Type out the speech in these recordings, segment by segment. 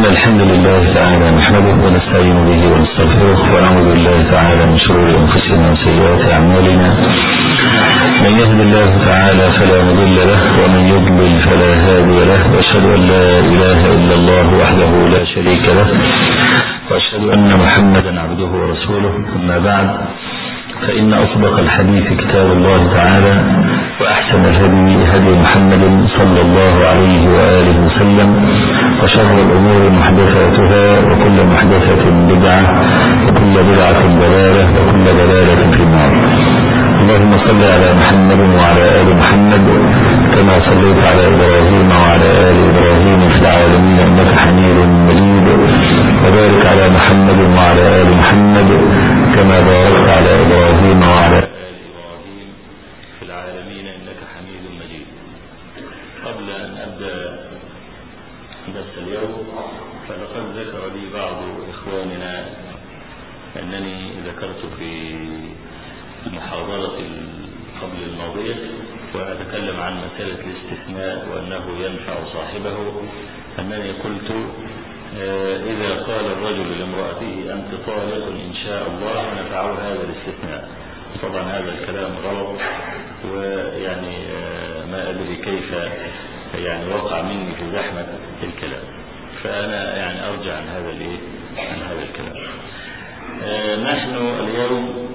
إن الحمد لله تعالى نحمده ونستعين به ونستغفره ونعوذ بالله تعالى من شرور أنفسنا وسيئات أعمالنا من يهد الله تعالى فلا مضل له ومن يضلل فلا هادي له وأشهد أن لا إله إلا الله وحده لا شريك له وأشهد أن محمدا عبده ورسوله أما بعد فإن أصدق الحديث كتاب الله تعالى وأحسن الهدي هدي محمد صلى الله عليه وآله وسلم وشر الأمور محدثاتها وكل محدثة بدعة وكل بدعة ضلالة وكل ضلالة في النار اللهم صل على محمد وعلى آل محمد كما صليت على إبراهيم وعلى آل إبراهيم في العالمين إنك حميد مجيد وبارك على محمد وعلى آل محمد كما باركت على إبراهيم وعلى آل إبراهيم في العالمين إنك حميد مجيد قبل أن أبدأ درس اليوم فلقد ذكر لي بعض إخواننا أنني ذكرت في المحاضرة قبل الماضية وأتكلم عن مسألة الاستثناء وأنه ينفع صاحبه أنني قلت إذا قال الرجل لامرأته أنت طالق إن شاء الله نفعه هذا الاستثناء طبعا هذا الكلام غلط ويعني ما أدري كيف يعني وقع مني في زحمة الكلام فأنا يعني أرجع عن هذا الإيه عن هذا الكلام نحن اليوم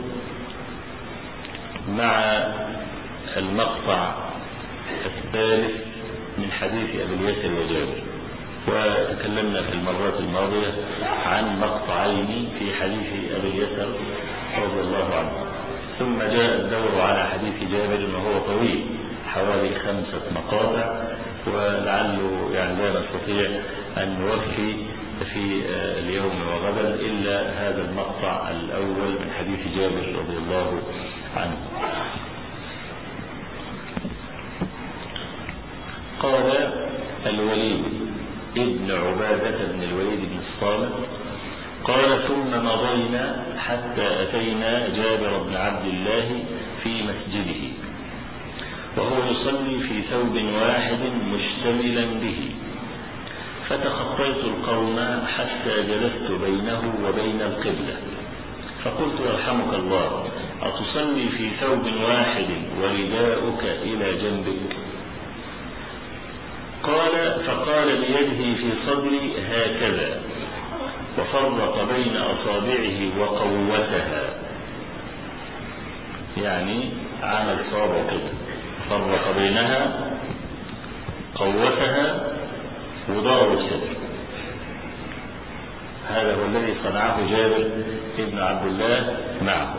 مع المقطع الثالث من حديث أبي اليسر وجابر وتكلمنا في المرات الماضية عن مقطعين في حديث أبي اليسر رضي الله عنه ثم جاء الدور على حديث جابر وهو طويل حوالي خمسة مقاطع ولعله يعني لا نستطيع أن نوفي في اليوم وغدا إلا هذا المقطع الأول من حديث جابر رضي الله عنه قال الوليد ابن عبادة بن الوليد بن الصامت قال ثم مضينا حتى أتينا جابر بن عبد الله في مسجده وهو يصلي في ثوب واحد مشتملا به فتخطيت القوم حتى جلست بينه وبين القبلة فقلت يرحمك الله أتصلي في ثوب واحد ورداؤك إلى جنبك قال فقال بيده في صدري هكذا وفرق بين أصابعه وقوتها يعني عمل صابع كده فرق بينها قوتها وضرب الصدر هذا هو الذي صنعه جابر ابن عبد الله معه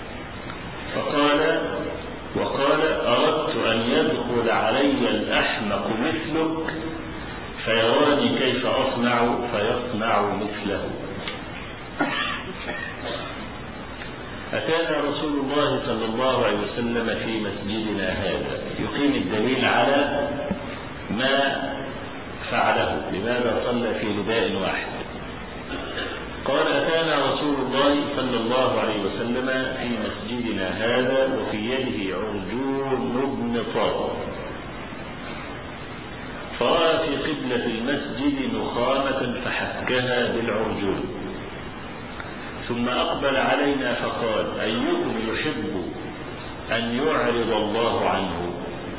فقال وقال أردت أن يدخل علي الأحمق مثلك فيراني كيف أصنع فيصنع مثله أتانا رسول الله صلى الله عليه وسلم في مسجدنا هذا يقيم الدليل على ما فعله لماذا صلى في نداء واحد قال أتانا رسول الله صلى الله عليه وسلم في مسجدنا هذا وفي يده عرجون بن طاق فرأى في قبلة المسجد نخامة فحكها بالعرجون ثم أقبل علينا فقال أيكم يحب أن يعرض الله عنه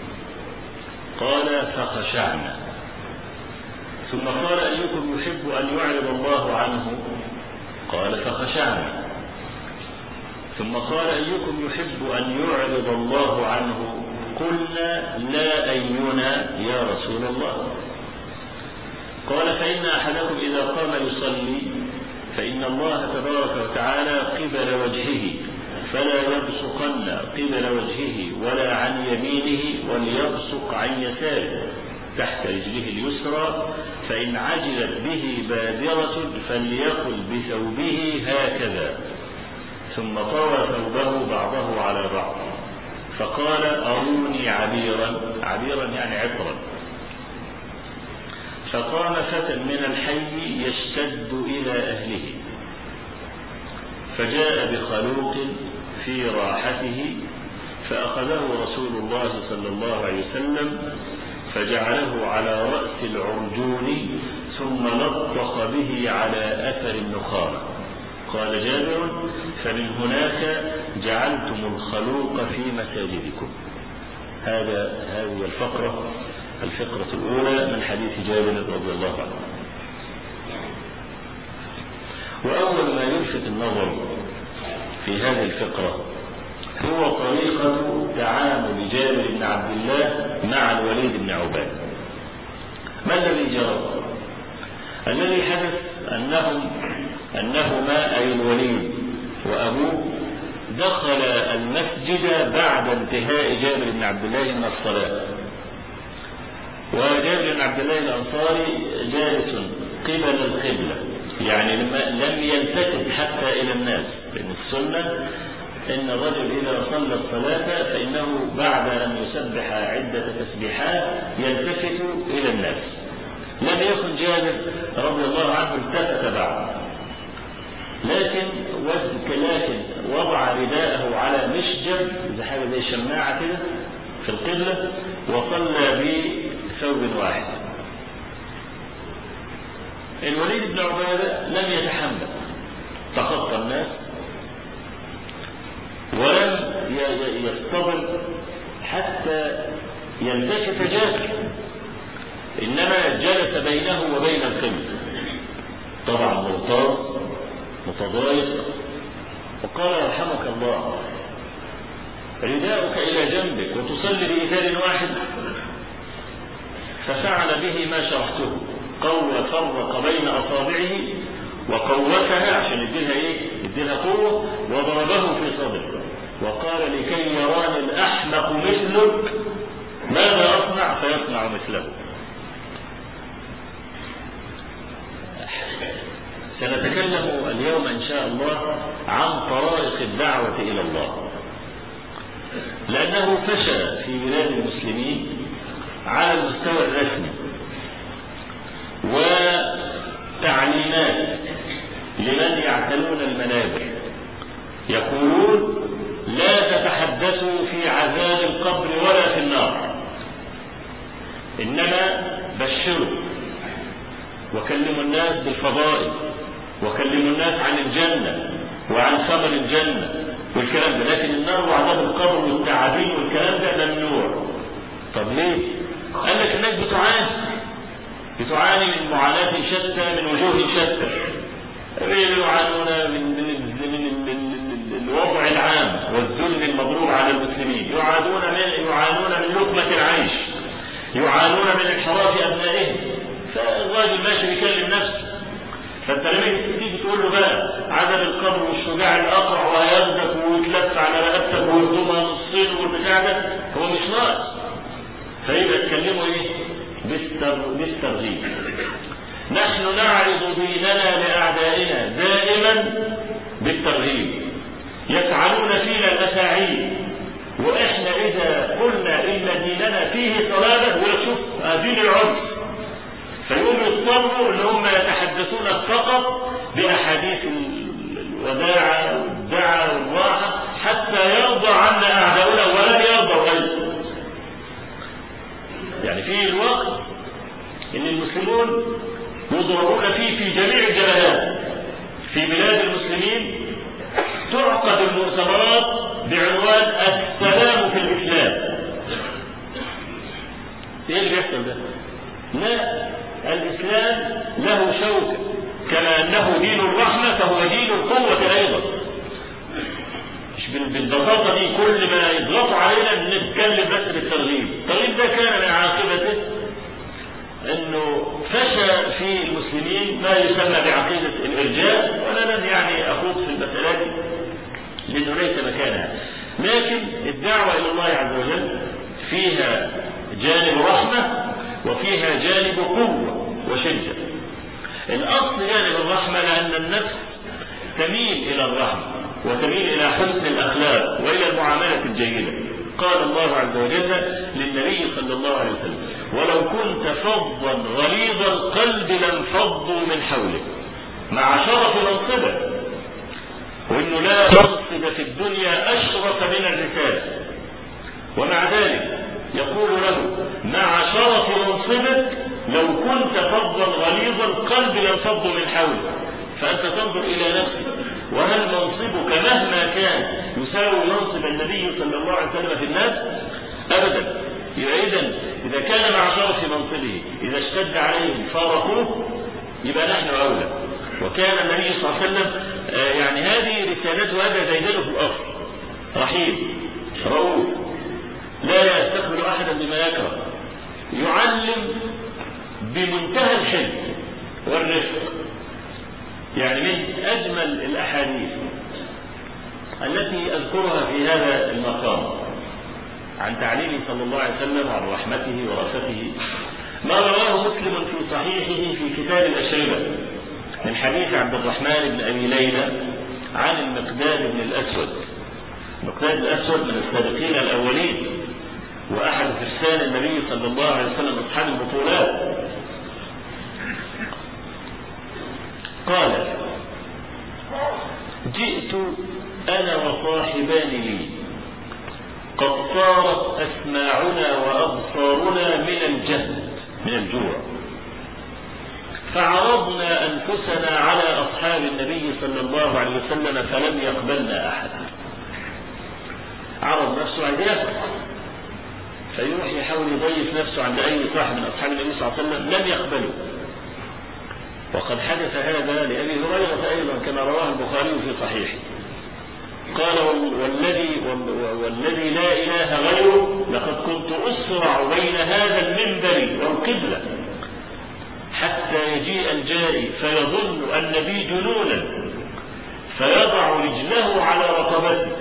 قال فخشعنا ثم قال أيكم يحب أن يعرض الله عنه قال فخشعنا ثم قال أيكم يحب أن يعرض الله عنه قلنا لا أينا يا رسول الله قال فإن أحدكم إذا قام يصلي فإن الله تبارك وتعالى قبل وجهه فلا يبصقن قبل وجهه ولا عن يمينه وليبصق عن يساره تحت رجله اليسرى فإن عجلت به بادرة فليقل بثوبه هكذا ثم طوى ثوبه بعضه على بعض فقال أروني عبيرا عبيرا يعني عطرا فقام فتى من الحي يشتد إلى أهله فجاء بخلوق في راحته فأخذه رسول الله صلى الله عليه وسلم فجعله على رأس العرجون ثم لطخ به على أثر النخامة قال جابر فمن هناك جعلتم الخلوق في مساجدكم هذا هذه الفقرة الفقرة الأولى من حديث جابر رضي الله عنه وأول ما يلفت النظر في هذه الفقرة هو طريقة تعامل جابر بن عبد الله مع الوليد بن عباد ما الذي جرى الذي حدث أنهم أنهما أي الوليد وأبوه دخل المسجد بعد انتهاء جابر بن عبد الله من الصلاة وجابر بن عبد الله الأنصاري جالس قبل القبلة يعني لم يلتفت حتى إلى الناس لأن السنة إن الرجل إذا صلى الصلاة فإنه بعد أن يسبح عدة تسبيحات يلتفت إلى الناس لم يكن جابر رضي الله عنه التفت بعد لكن لكن وضع رداءه على مشجب زي حاجه زي شماعه كده في القبله وصلى بثوب واحد الوليد بن عباده لم يتحمل تخطى الناس ولم يصطبر حتى يلتفت جابر انما جلس بينه وبين القبله طبعا مرتاض متضايق وقال يرحمك الله رداؤك الى جنبك وتصلي بإزار واحد ففعل به ما شرحته قوى فرق بين اصابعه وقوتها عشان يديها ايه يديها قوه وضربه في صدره وقال لكي يراني الاحمق مثلك ماذا اصنع فيصنع مثله سنتكلم اليوم ان شاء الله عن طرائق الدعوه الى الله لانه فشل في بلاد المسلمين على المستوى الرسمي وتعليمات لمن يعتلون المنابر يقولون لا تتحدثوا في عذاب القبر ولا في النار انما بشروا وكلموا الناس بالفضائل وكلموا الناس عن الجنة وعن ثمر الجنة والكلام ده لكن النار وعذاب القبر والتعابين والكلام ده ممنوع طب ليه؟ قال لك الناس بتعاني بتعاني من معاناة شتى من وجوه شتى يعانون من من من, من الوضع العام والذل المضروب على المسلمين يعانون من يعانون من لقمة العيش يعانون من انحراف أبنائهم فالراجل ماشي بيكلم نفسه فانت لما تيجي تقول له بقى عدم القبر والشجاع الاقرع وهياخدك ويتلف على رقبتك ويهضمها نصين والبتاع ده هو مش ناقص فيبقى تكلمه ايه؟ بالترغيب نحن نعرض ديننا لاعدائنا دائما بالترغيب يفعلون فينا المساعيد واحنا اذا قلنا ان ديننا فيه صلابه وشوف دين العنف فيقوم يضطروا ان هم يتحدثون فقط باحاديث الوداعة والدعاء والراحة حتى يرضى عنا اعداؤنا ولن يرضوا ايضا يعني في الوقت ان المسلمون يضربون فيه في جميع الجبهات في بلاد المسلمين تعقد المؤتمرات بعنوان السلام في الاسلام ايه اللي بيحصل ده؟ لا الإسلام له شوك كما أنه دين الرحمة فهو دين القوة أيضا مش بالبساطة دي كل ما يضغطوا علينا بنتكلم بس بالترغيب الترغيب ده كان من عاقبته انه فشى في المسلمين ما يسمى بعقيدة الارجاء وانا لن يعني اخوض في المسألة دي لانه ليس مكانها لكن الدعوة الى الله عز وجل فيها جانب رحمة وفيها جانب قوة وشدة الأصل جانب الرحمة لأن النفس تميل إلى الرحمة وتميل إلى حسن الأخلاق وإلى المعاملة الجيدة قال الله عز وجل للنبي صلى الله عليه وسلم ولو كنت فظا غليظ القلب لانفضوا من حولك مع شرف منصبك وانه لا منصب في الدنيا اشرف من الرساله ومع ذلك يقول له مع شرف منصبك لو كنت فظا غليظ القلب لانفض من حولك فأنت تنظر إلى نفسك وهل منصبك مهما كان يساوي منصب النبي صلى الله عليه وسلم في الناس أبدا يبقى إذا إذا كان مع شرف منصبه إذا اشتد عليهم فارقوه يبقى نحن أولى وكان النبي صلى الله عليه وسلم يعني هذه رسالته هذا زيدانه في الأصل رحيم رؤوف لا يستقبل أحدا بما يكره يعلم بمنتهى الحلم والرفق يعني من أجمل الأحاديث التي أذكرها في هذا المقام عن تعليمه صلى الله عليه وسلم وعن رحمته ورأفته ما رواه مسلم في صحيحه في كتاب الأشربة من حديث عبد الرحمن بن أبي ليلى عن المقداد بن الأسود المقداد الأسود من السابقين الأولين وأحد فرسان النبي صلى الله عليه وسلم أصحاب البطولات قال جئت أنا وصاحبان لي قد صارت أسماعنا وأبصارنا من الجهد من الجوع فعرضنا أنفسنا على أصحاب النبي صلى الله عليه وسلم فلم يقبلنا أحد عرض نفسه عند يأكل فيروح يحاول يضيف نفسه عند أي صاحب من أصحاب النبي صلى الله عليه وسلم لم يقبلوا وقد حدث هذا لأبي هريرة أيضا كما رواه البخاري في صحيحه قال والذي والذي لا إله غيره لقد كنت أسرع بين هذا المنبر والقبلة حتى يجيء الجائي فيظن أن بي جنونا فيضع رجله على رقبتي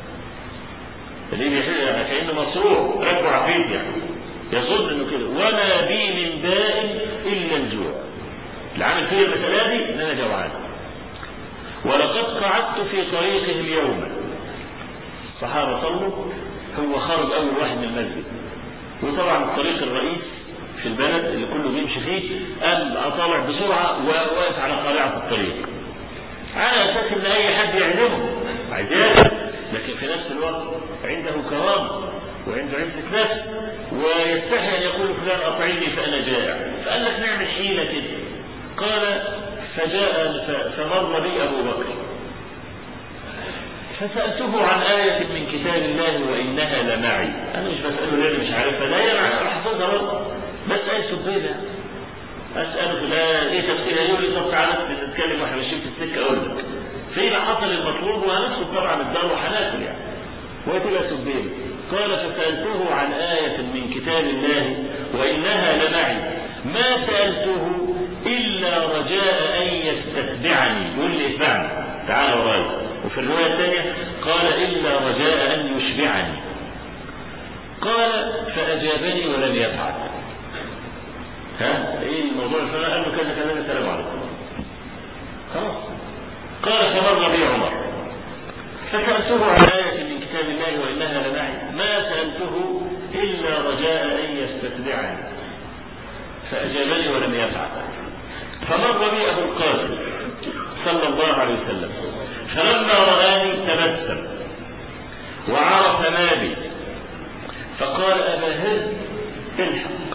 اللي كأنه مصروع ركبه عفيف يعني يظن انه كده وما بي من داء الا الجوع العامل فيه المسألة دي ان انا جوعان ولقد قعدت في طريقه اليوم الصحابة صلوا هو خرج أول واحد من المسجد وطبعا الطريق الرئيس في البلد اللي كله بيمشي فيه قام طالع بسرعة وواقف على قارعة الطريق على أساس إن أي حد يعزمه عايز لكن في نفس الوقت عنده كرامة وعنده عزة نفس ويستحي أن يقول فلان أطعمني فأنا جائع فقال لك نعمل حيلة كده قال فجاء فمر بي أبو بكر فسألته عن آية من كتاب الله وإنها لمعي أنا مش بسأله ليه مش عارفها لا يا راح أحفظها برضه بس آية سبيلة أسأله لا إيه تفسيرها يقول لي طب تعالى نتكلم واحنا ماشيين في السكة أقول لك فإذا حصل المطلوب وهندخل طبعا الدار وهناكل يعني وتبقى سبيلة قال فسألته عن آية من كتاب الله وإنها لمعي ما سألته إلا رجاء أن يستتبعني يقول لي اتبعني تعال وراي وفي الرواية الثانية قال إلا رجاء أن يشبعني قال فأجابني ولم يفعل ها ايه الموضوع الفلاني قال له كذا كذا السلام عليكم خلاص قال فمر بي عمر فسألته عن آية من كتاب الله وإنها لمعي ما سألته إلا رجاء أن يستتبعني فأجابني ولم يفعل فمر بي أبو القاسم صلى الله عليه وسلم فلما رآني تبسم وعرف ما بي فقال أبا هز الحق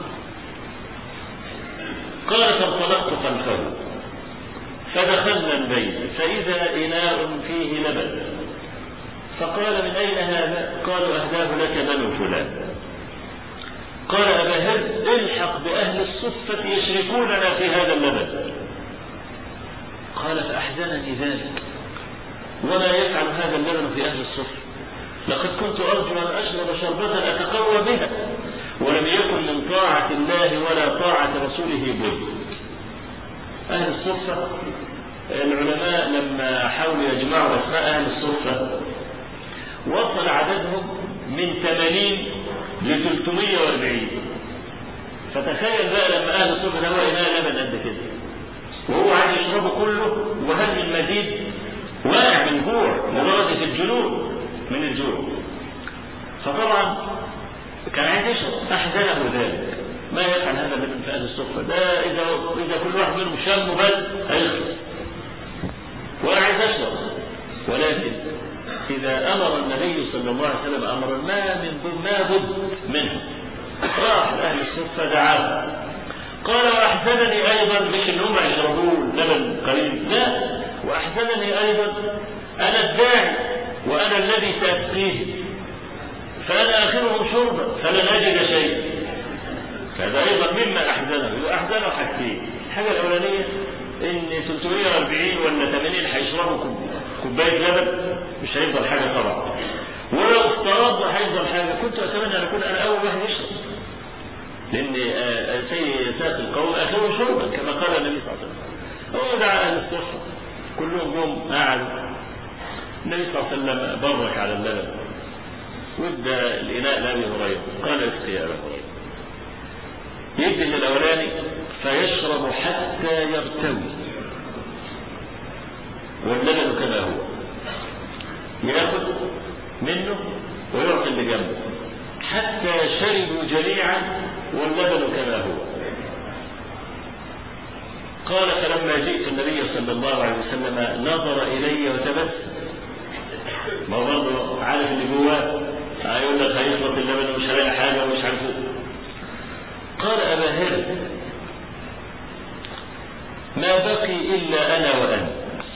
قال فانطلقت خلفه فدخلنا البيت فإذا إناء فيه لبن فقال من أين هذا قالوا أهداه لك بنو فلان قال أبا هز الحق بأهل الصفة يشركوننا في هذا اللبن قال فأحزنني ذلك وما يفعل هذا اللبن في أهل الصفة لقد كنت أرجو أن أشرب شربة أتقوى بها ولم يكن من طاعة الله ولا طاعة رسوله بد أهل الصفة العلماء لما حاولوا يجمعوا أسماء أهل الصفة وصل عددهم من 80 ل 340 فتخيل بقى لما أهل الصفة ده هو إناء لبن قد كده وهو عايز يشربه كله وهل من مزيد واقع من جوع لدرجة الجنون من الجوع فطبعا كان عايز يشرب أحزنه ذلك ما يفعل هذا اللبن في أهل الصفة ده إذا إذا كل واحد منهم شمه بس هيخلص وأنا عايز أشرب ولكن إذا أمر النبي صلى الله عليه وسلم أمرا ما من ما بد منه راح لأهل الصفة دعاهم قال وأحزنني أيضا مش إن هم يشربون لبن قليل لا وأحزنني أيضا أنا الداعي وأنا الذي سأسقيه فأنا آخرهم شربا فلن أجد شيء هذا أيضا مما أحزنه أحزنه حاجتين الحاجة الأولانية إن 340 ولا 80 هيشربوا كوباية لبن مش هيفضل حاجة طبعا ولو افترضنا هيفضل حاجة كنت أتمنى أن أكون أنا أول واحد يشرب لأن سيد ساق القوم آخرهم شربا كما قال النبي صلى الله عليه وسلم هو دعا أهل الصفة كلهم جم قعدوا النبي صلى الله عليه وسلم برك على اللبن وادى الإناء لأبي هريرة قال اسقي يا أبا هريرة يدي للأولاني فيشرب حتى يرتوي واللبن كما هو ياخذ منه ويعطي اللي جنبه حتى شربوا جميعا واللبن كما هو قال فلما جئت النبي صلى الله عليه وسلم نظر الي وتبسم ما هو برضه عارف اللي جواه هيقول لك هيشرب اللبن ومش هلاقي حاجه ومش عارف قال ابا هر ما بقي الا انا وانت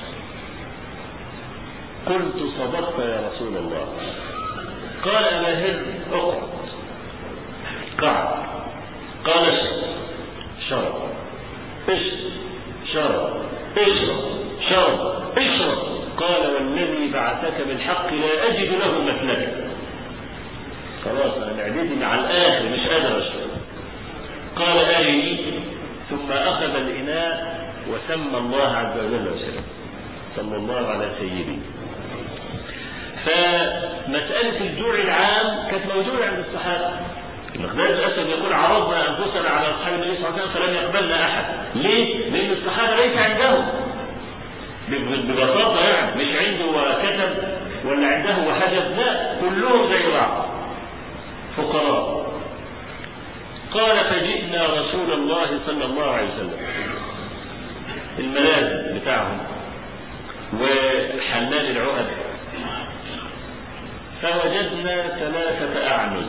قلت صدقت يا رسول الله قال أبا هر اقعد قعد قال اشرب شرب اشرب شرب اشرب شرب اشرب قال والذي بعثك بالحق لا أجد له مثلك خلاص أنا معدتي على الآخر مش قادر أشرب قال أرني ثم أخذ الإناء وسمى الله عز وجل وسلم صلى الله على سيدي فمسألة الجوع العام كانت موجودة عند الصحابة المقداد الأسد يقول عرضنا أنفسنا على أصحاب النبي صلى الله عليه وسلم فلم يقبلنا أحد ليه؟ لأن الصحابة ليس عندهم ببساطة يعني مش عنده كتب ولا عنده وحجب لا كلهم زي بعض فقراء قال فجئنا رسول الله صلى الله عليه وسلم الملازم بتاعهم وحلال العقد فوجدنا ثلاثة أعنز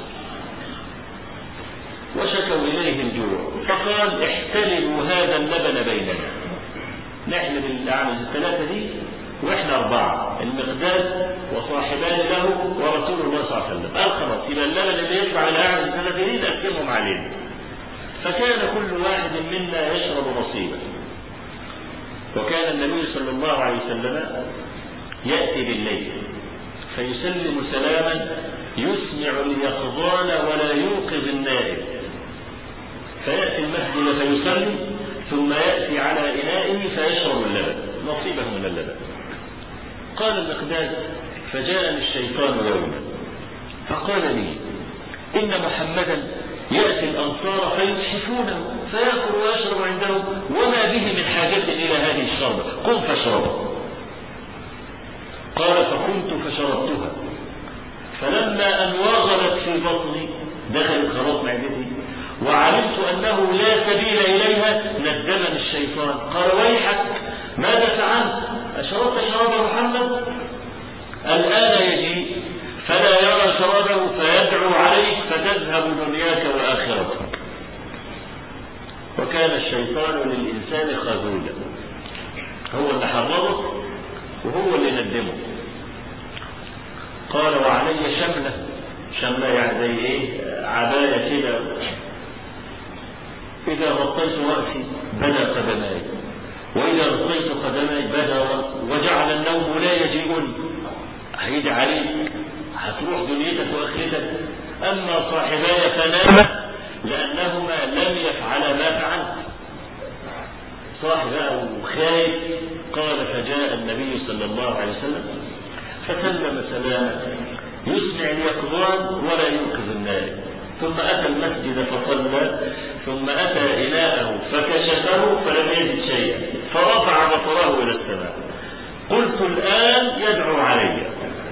وشكوا إليه الجوع فقال احتلبوا هذا اللبن بيننا نحلب الأعنز الثلاثة دي واحنا أربعة المقداد وصاحبان له ورسول الله صلى الله عليه وسلم قال خلاص يبقى اللبن اللي يطلع الأعنز الثلاثة دي نقسمهم علينا فكان كل واحد منا يشرب نصيبا وكان النبي صلى الله عليه وسلم يأتي بالليل فيسلم سلاما يسمع اليقظان ولا يوقظ النائم فيأتي المسجد فيصلي ثم يأتي على إنائه فيشرب اللبن نصيبه من اللبن قال المقداد فجاءني الشيطان يوما فقال لي إن محمدا يأتي الأنصار فيتحفونه فيأكل ويشرب عندهم وما به من حاجة إلى هذه الشربة قم فاشربه قال فقمت فشربتها فلما أن وغلت في بطني دخلت خلاص معدتي وعلمت أنه لا سبيل إليها ندمني الشيطان قال ويحك ماذا فعلت أشربت شراب محمد الآن يجي فلا يرى شرابه فيدعو عليك فتذهب دنياك وآخرتك وكان الشيطان للإنسان خذولا هو اللي حرره وهو اللي ندمه قال وعلي شملة شملة يعني زي ايه عباية كده إذا غطيت رأسي بدا قدماي وإذا غطيت قدماي بدا وجعل النوم لا يجيئني هيجي عليك هتروح دنيتك وآخرتك أما صاحباي فناما لأنهما لم يفعلا ما فعلت صاحب خايف قال فجاء النبي صلى الله عليه وسلم فسلم سلاما يسمع اليقظان ولا يوقظ النائم ثم أتى المسجد فصلى ثم أتى إناءه فكشفه فلم يجد شيئا فرفع بصره إلى السماء قلت الآن يدعو علي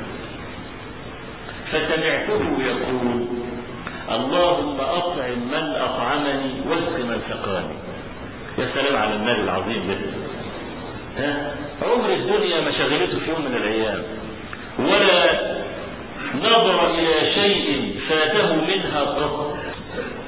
فسمعته يقول اللهم أطعم من أطعمني واسق من سقاني يا سلام على المال العظيم ده ها عمر الدنيا ما شغلته في يوم من الأيام ولا نظر إلى شيء فاته منها قط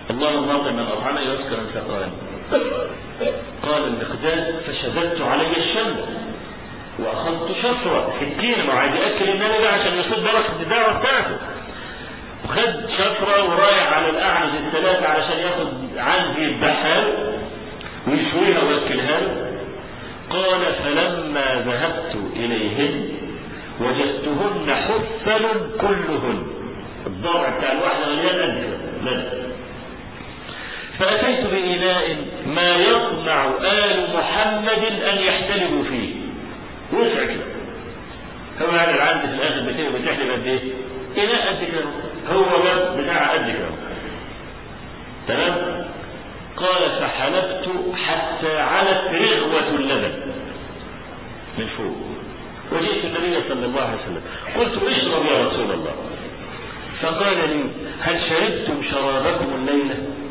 اللهم اعط من اطعمني واسكر من سقاني قال المقداد فشددت علي الشمس واخذت شفره سكينه ما عايز ياكل النبي ده عشان يصيب بركه الدعوه بتاعته وخد شفره ورايح على الاعنز الثلاثه علشان ياخد عنزي يذبحها ويشويها وياكلها قال فلما ذهبت اليهن وجدتهن حفل كلهن الضرع بتاع الواحده مليان قد فأتيت بإناء ما يطمع آل محمد أن يحتلبوا فيه وسع كده هو هذا العبد في الآخر بتاعه بتحلب قد إيه؟ إناء قد كده هو بس بتاع قد كده تمام؟ قال فحلبت حتى علت رغوة اللبن من فوق وجئت النبي صلى الله عليه وسلم قلت اشرب يا رسول الله فقال لي هل شربتم شرابكم الليله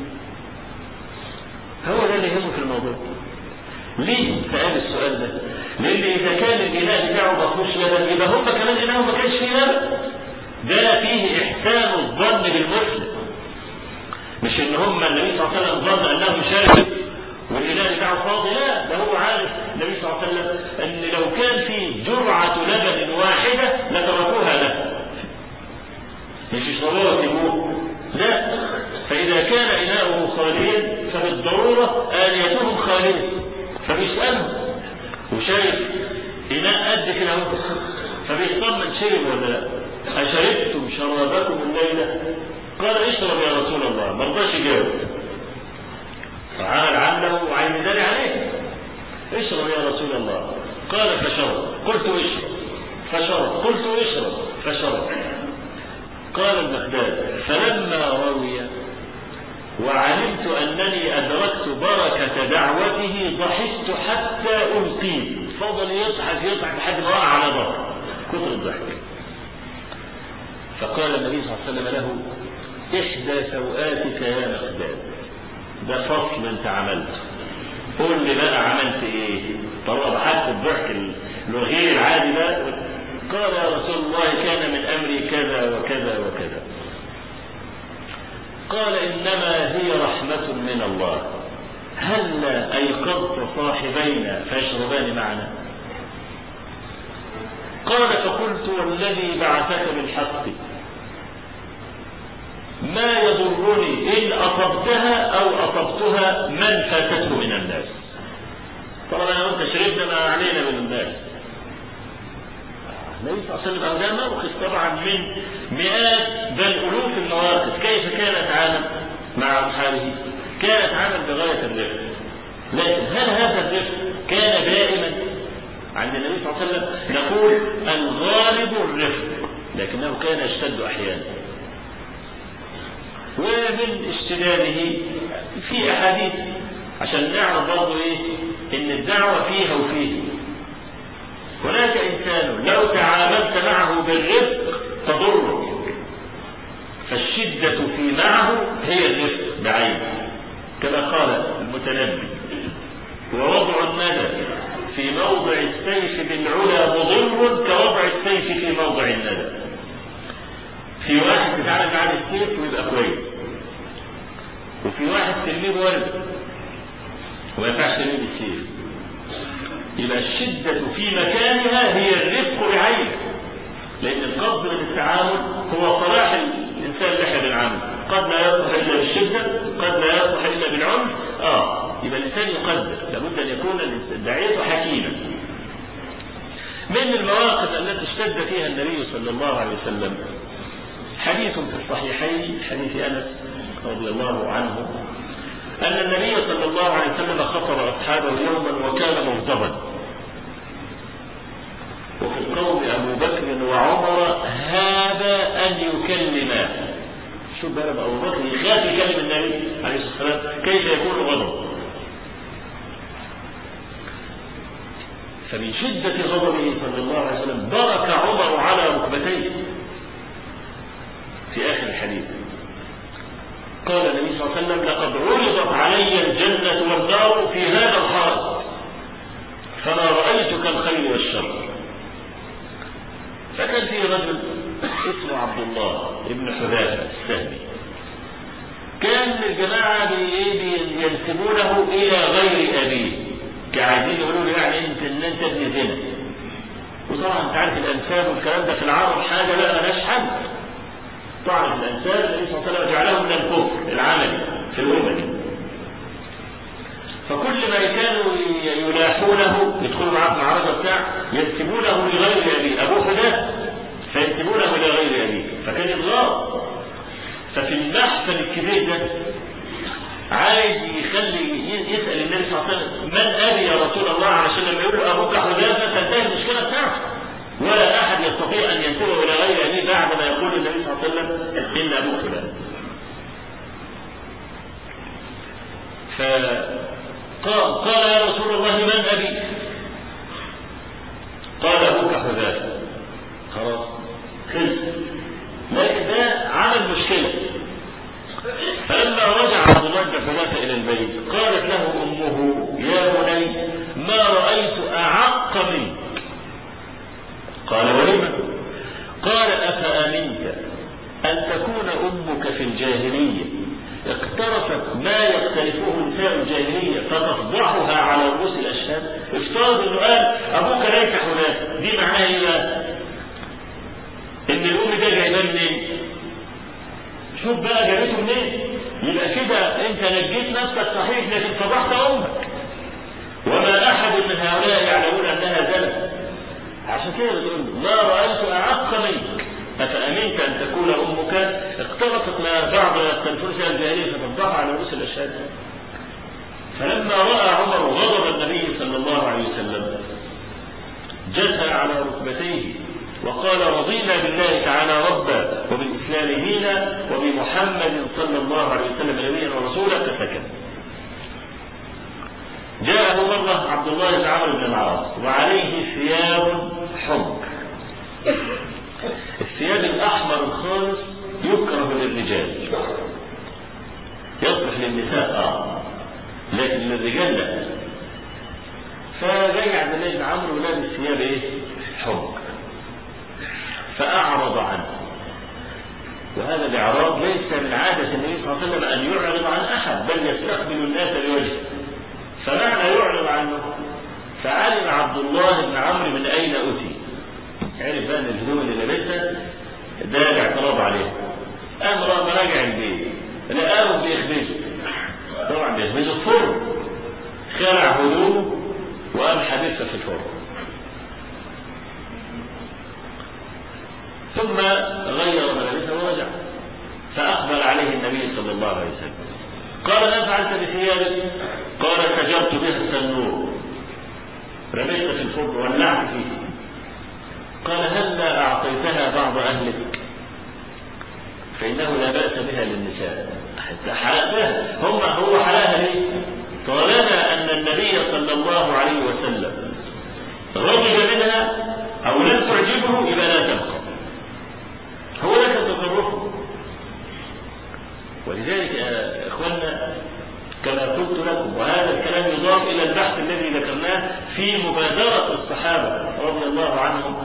هو ده اللي يهمه في الموضوع ليه سأل السؤال ده لان اذا كان الاناء بتاعه ما فيهوش لبن يبقى هم كمان اناء ما كانش فيه لبن ده فيه احسان الظن بالمسلم مش ان هم النبي صلى الله عليه وسلم ظن انهم شارب والاناء بتاعه فاضي لا ده هو عارف النبي صلى الله عليه وسلم ان لو كان في جرعه لبن واحده لتركوها له مش يشربوها ويسيبوه لا فإذا كان إناؤه خاليا فبالضرورة آليتهم خالية فبيسألهم وشايف إناء قد كده اهو فبيطمن شرب ولا لا أشربتم شرابكم الليلة قال اشرب يا رسول الله ما رضاش يجاوب فعمل عنه وعين داري عليه اشرب يا رسول الله قال فشرب قلت اشرب فشرب قلت اشرب فشرب قال المقداد فلما روي وعلمت أنني أدركت بركة دعوته ضحكت حتى ألقيت فضل يضحك يضحك لحد ما وقع على ظهره كثر الضحك فقال النبي صلى الله عليه وسلم له إحدى سوآتك يا مقداد ده فصل أنت عملته قول لي بقى عملت إيه طبعا ضحكت الضحك الغير العادي ده قال يا رسول الله كان من أمري كذا وكذا وكذا قال إنما هي رحمة من الله هل أيقظت صاحبينا فيشربان معنا قال فقلت والذي بعثك بالحق ما يضرني إن أصبتها أو أصبتها من فاتته من الناس طبعا أنا وأنت شربنا ما علينا من الناس النبي صلى الله عليه وسلم ده موقف طبعا من مئات بل ألوف المواقف كيف كان يتعامل مع أصحابه كان يتعامل بغاية الرفق لكن هل هذا الرفق كان دائما عند النبي صلى الله عليه وسلم نقول الغالب الرفق لكنه كان يشتد أحيانا ومن اشتداده في أحاديث عشان نعرف برضه إيه إن الدعوة فيها وفيه هناك إنسان لو تعاملت معه بالرفق تضرك فالشدة في معه هي الرفق بعين كما قال المتنبي ووضع الندى في موضع السيف بالعلا مضر كوضع السيف في موضع الندى في واحد بيتعامل معاه بالسيف ويبقى كويس وفي واحد تلميذ ورد وما ينفعش تلميذ بالسيف يبقى الشدة في مكانها هي الرفق بعينه لأن القصد من التعامل هو صلاح الإنسان اللي احنا بنعامله قد لا يصلح إلا بالشدة قد لا يصلح إلا بالعنف آه يبقى الإنسان يقدر لابد أن يكون الداعية حكيما من المواقف التي اشتد فيها النبي صلى الله عليه وسلم حديث في الصحيحين حديث أنس رضي الله عنه أن النبي صلى الله عليه وسلم خطب أصحابه يوما وكان مغضبا وفي القوم أبو بكر وعمر هذا أن يكلما شوف بقى أبو بكر يخاف يكلم النبي عليه الصلاة والسلام كيف يكون غضب فمن شدة غضبه صلى الله عليه وسلم برك عمر على ركبتيه في آخر الحديث قال النبي صلى الله عليه وسلم لقد عرضت علي الجنة والنار في هذا الحرس فما رأيت كالخير والشر فكان في رجل اسمه عبد الله ابن حذافة السهمي كان الجماعة ينسبونه إلى غير أبيه كعايزين يقولوا له يعني أنت إن أنت ابن زنا وطبعا أنت عارف الأنساب والكلام ده في العرب حاجة لا مالهاش حد طبعا الأنساب النبي صلى الله عليه وسلم جعله من الكفر العملي في الأمة فكل ما كانوا يلاحونه يدخلوا معاه في المعركة بتاع ينسبونه لغير أبيه أبوه حداث فينسبونه إلى غير أبيه فكان إضغاط ففي المحفل الكبير ده عايز يخلي يسأل النبي صلى الله عليه وسلم من أبي يا رسول الله علشان لما يقول له أبوك حذافة تنتهي المشكلة بتاعته ولا أحد يستطيع أن ينسبه إلى غير أبيه بعد ما يقول النبي صلى الله عليه وسلم إن أبوك فلان فقال قال يا رسول الله من أبي قال أبوك حذافة خلاص خلص لكن ده عمل مشكلة فلما رجع عبد الله بن حذافة إلى البيت قالت له أمه يا بني ما رأيت أعق منك قال ولم قال أفأمنت أن تكون أمك في الجاهلية اقترفت ما يقترفه نساء الجاهلية فتفضحها على رؤوس الأشهاد افترض انه قال أبوك ليس حناك دي معناها إيه بقى؟ إن الأم ده جايباه منين؟ شوف بقى جابته منين؟ يبقى كده أنت نجيت نفسك صحيح لكن فضحت أمك وما أحد من هؤلاء يعلمون أنها زنت عشان كده بتقول ما رأيت أعق منك أفأمنت أن تكون أمك اقترفت ما بعض يختلفون فيها الجاهلية فتفضحها على رؤوس الأشهاد فلما رأى عمر غضب النبي صلى الله عليه وسلم جثى على ركبتيه وقال رضينا بالله تعالى ربا وبالإسلام دينا وبمحمد صلى الله عليه وسلم نبيا ورسولا فسكت جاءه مرة عبد الله بن عمرو بن العاص وعليه ثياب حمر الثياب الأحمر الخالص يكره للرجال يصلح للنساء اه لكن للرجال لا فجاي عبد الله بن عمرو ولابس ثياب ايه؟ حمر فأعرض عنه وهذا الإعراض ليس من عادة النبي صلى الله عليه وسلم أن يعرض عن أحد بل يستقبل الناس بوجهه فمعنى يعرض عنه فعلم عبد الله بن عمرو من أين أتي عرف بقى ان الهدوم اللي لابسها ده الاعتراض عليه قام راجع البيت لقاه بيخبزه طبعا بيخبزه في فرن خلع هدومه وقام حابسها في الفرن ثم غير ملابسه ورجع فأقبل عليه النبي صلى الله عليه وسلم قال ما فعلت بثيابك؟ قال سجرت بها التنور رميت في الفرن ولعت فيه قال هل لا أعطيتها بعض أهلك فإنه لا بأس بها للنساء حلقها هم هو حلاها ليه طالما أن النبي صلى الله عليه وسلم رغب منها أو لم تعجبه يبقى لا تبقى هو لك تصرفه ولذلك يا إخواننا كما قلت لكم وهذا الكلام يضاف إلى البحث الذي ذكرناه في مبادرة الصحابة رضي الله عنهم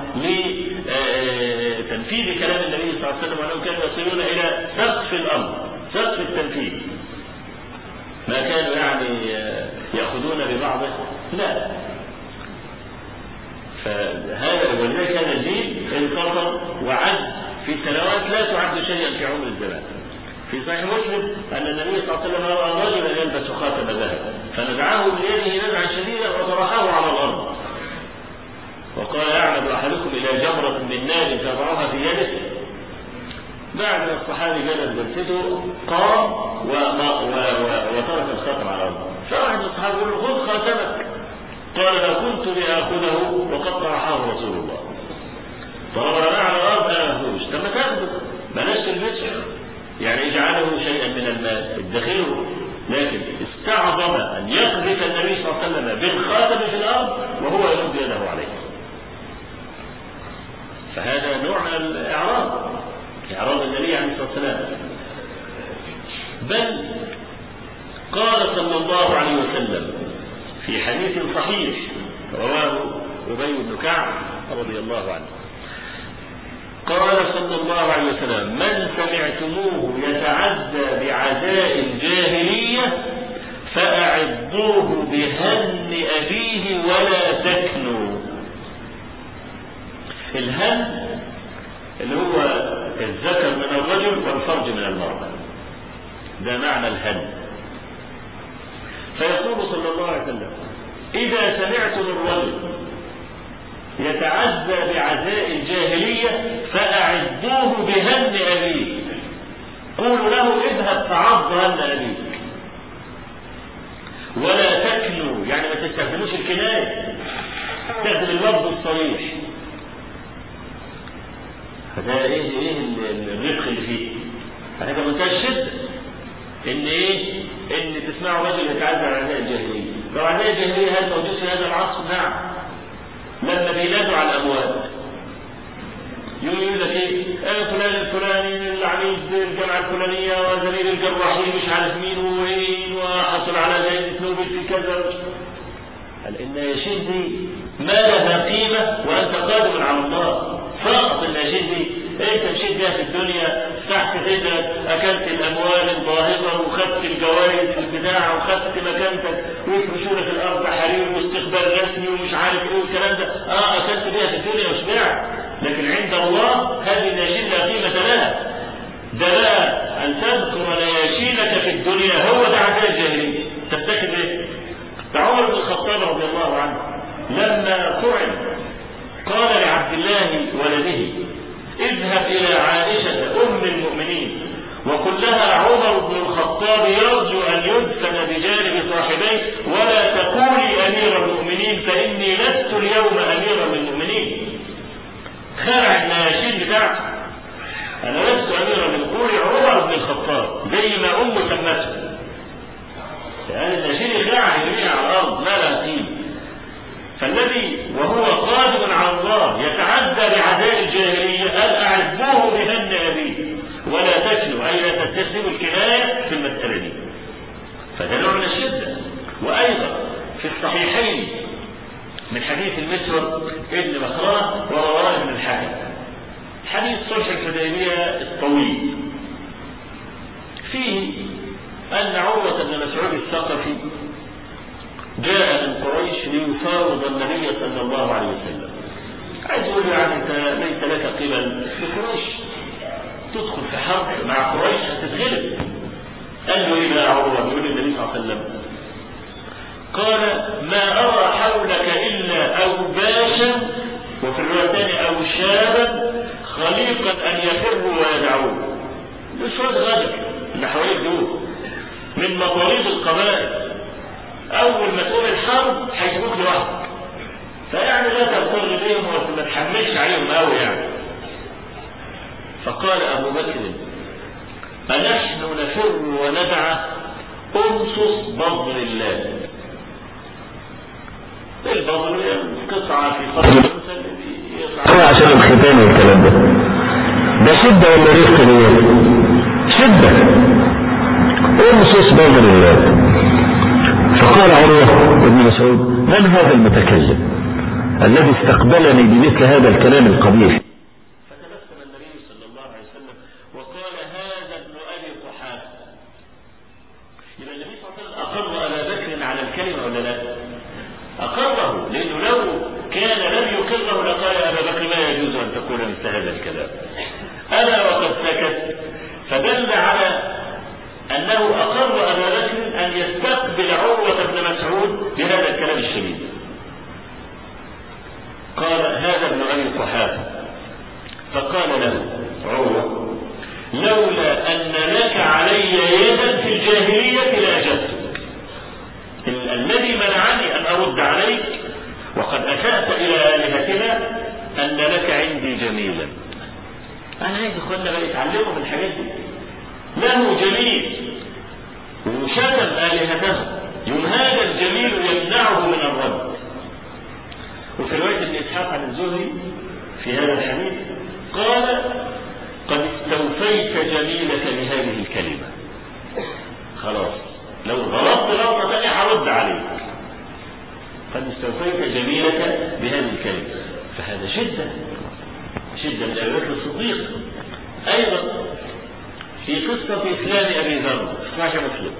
لتنفيذ كلام النبي صلى الله عليه وسلم وأنهم كانوا يصلون إلى سقف الأمر سقف التنفيذ ما كانوا يعني يأخذون ببعضه لا فهذا ولذلك هذا الجيل انتصر وعد في سنوات لا تعد شيئا في عمر الزمان في صحيح مسلم أن النبي صلى الله عليه وسلم رأى رجلا يلبس خاتم ذهب فنزعه بيده نزعا شديدا وطرحه على الأرض وقال يعمد أحدكم إلى جمرة من نار تضعها في يده بعد الصحابي جلس جلسته قام وما و و وترك الخاتم على الأرض فواحد من الصحابة يقول له خذ خاتمك قال لو كنت لآخذه وقد طرحه رسول الله طالما رماه على الأرض أنا مفهوش طب ما تاخده بلاش تلبسه يعني اجعله شيئا من المال ادخره لكن استعظم ان يقذف النبي صلى الله عليه وسلم بالخاتم في الارض وهو يرد يده عليه فهذا نوع من الاعراض اعراض النبي عليه الصلاه والسلام بل قال صلى الله عليه وسلم في حديث صحيح رواه ابي بن كعب رضي الله عنه قال صلى الله عليه وسلم من سمعتموه يتعزى بعزاء الجاهلية فأعضوه بهن أبيه ولا تكنوا الهن اللي هو الذكر من الرجل والفرج من المرأة ده معنى الهن فيقول صلى الله عليه وسلم إذا سمعتم الرجل يتعزى بعزاء الجاهلية فأعدوه بهن أبيه قولوا له اذهب فعض هن أبيك ولا تكنوا يعني ما تستخدموش الكناية استخدم اللفظ الصريح فده ايه ايه الرفق اللي فيه هذا منتهى الشدة ان ايه ان تسمعوا رجل يتعزى على عزاء الجاهلية لو عزاء الجاهلية هل موجود في هذا العصر نعم لما بينادوا على الاموال يقول لك ايه انا فلان الفلاني العميد الجامعه الفلانيه وزميل الجراحين مش عارف مين وين وحصل على جائزه نوبل في كذا قال ان يشيل دي ما لها قيمه وانت قادم على الله فقط النشيد دي انت مشيت بيها في الدنيا تحت صدرك اكلت الاموال الظاهره وخدت الجوائز البتاع وخدت مكانتك ويفرشوا لك الارض حرير واستقبال رسمي ومش عارف ايه والكلام ده اه اكلت بيها في الدنيا وشبعت لكن عند الله هذه النشيد لا قيمه لها ده بقى ان تذكر نياشينك في الدنيا هو ده عزاء الجاهليه تفتكر ايه؟ ده عمر بن الخطاب رضي الله عنه لما طعن قال لعبد الله ولده اذهب إلى عائشة أم المؤمنين وقل لها عمر بن الخطاب يرجو أن يدفن بجانب صاحبيه ولا تقولي أمير المؤمنين فإني لست اليوم أميرا للمؤمنين خلع الناشين بتاعته أنا لست أميرا للقول عمر بن الخطاب زي ما أمه سمته يعني الناشين يخلعها يرميها على الأرض ما لها قيمة فالذي وهو قادم على الله يتعدى بعداء الجاهلية قال أعذبوه بهن أبيه ولا تكلوا أي لا تستخدموا الكناية في المسألة دي فده نوع من الشدة وأيضا في الصحيحين من حديث المسور ابن مخرمة ورواه ابن الحاكم حديث صلح الحديبية الطويل فيه أن عروة بن مسعود الثقفي جاء من قريش ليفاوض النبي صلى الله عليه وسلم عايز يقول يعني انت ليس لك قبل في قريش تدخل في حرب مع قريش هتتغلب قال له ايه بقى عروه بيقول النبي صلى الله عليه وسلم قال ما ارى حولك الا اوباشا وفي الروايه الثانيه او شابا خليقا ان يفروا ويدعوه مش واد غدر اللي حواليك دول من مطاريد القبائل اول ما تقوم الحرب هيسيبوك لوحدك فيعني لا تغتر بهم وما تحملش عليهم قوي يعني فقال ابو بكر أنحن نفر وندعى أنصص بضر الله البضر قطعة في قبر هو عشان الختان والكلام ده ده شدة ولا رفق دي شدة أنصص بضر الله فقال عروة بن مسعود من هذا المتكلم الذي استقبلني بمثل هذا الكلام القبيح فتبسم النبي صلى الله عليه وسلم وقال هذا ابن ابي قحافه يبقى النبي صلى الله عليه وسلم اقر ابا بكر على الكلمه ولا لا؟ اقره لانه لو كان لم يقره لقال يا ابا بكر ما يجوز ان تقول مثل هذا الكلام الا وقد سكت فدل على انه اقر ابا بكر ان يستقبل عروه بن مسعود بهذا الكلام الشديد قال هذا ابن ابي قحافه فقال له عروه لولا ان لك علي يدا في الجاهليه لاجبتك الذي منعني ان ارد عليك وقد اسات الى الهتنا ان لك عندي جميلا انا عايز اخوانا بقى يتعلموا من الحاجات دي له جميل وشتم الهتهم يوم هذا الجميل يمنعه من الرد وفي رواية ابن إسحاق عن الزهري في هذا الحديث قال قد استوفيت جميلك بهذه الكلمة خلاص لو غلطت غلطة ثانية هرد عليك قد استوفيت جميلك بهذه الكلمة فهذا شدة شدة من أبي بكر الصديق أيضا في قصة إسلام أبي ذر صحيح مسلم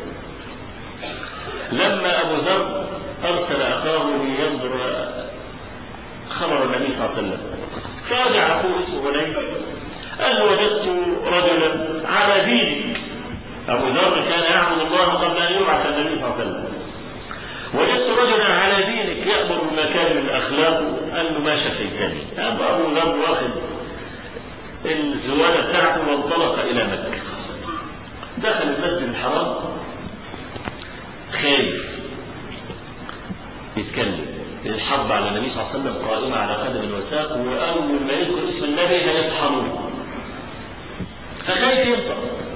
لما أبو ذر أرسل أخاه لينظر خبر النبي صلى الله عليه وسلم فرجع أخوه اسمه غنيم قال له وجدت رجلا على دينك أبو ذر كان يعبد الله قبل أن يبعث النبي صلى الله عليه وسلم وجدت رجلا على دينك يأمر بمكارم الأخلاق قال له ما شفيتني أبو أبو ذر واخد الزوالة بتاعته وانطلق إلى مكة دخل المسجد الحرام خايف يتكلم الحرب على النبي صلى الله عليه وسلم قائمة على قدم وساق وأول ما يذكر اسم النبي هيطحنوه فخايف ينطق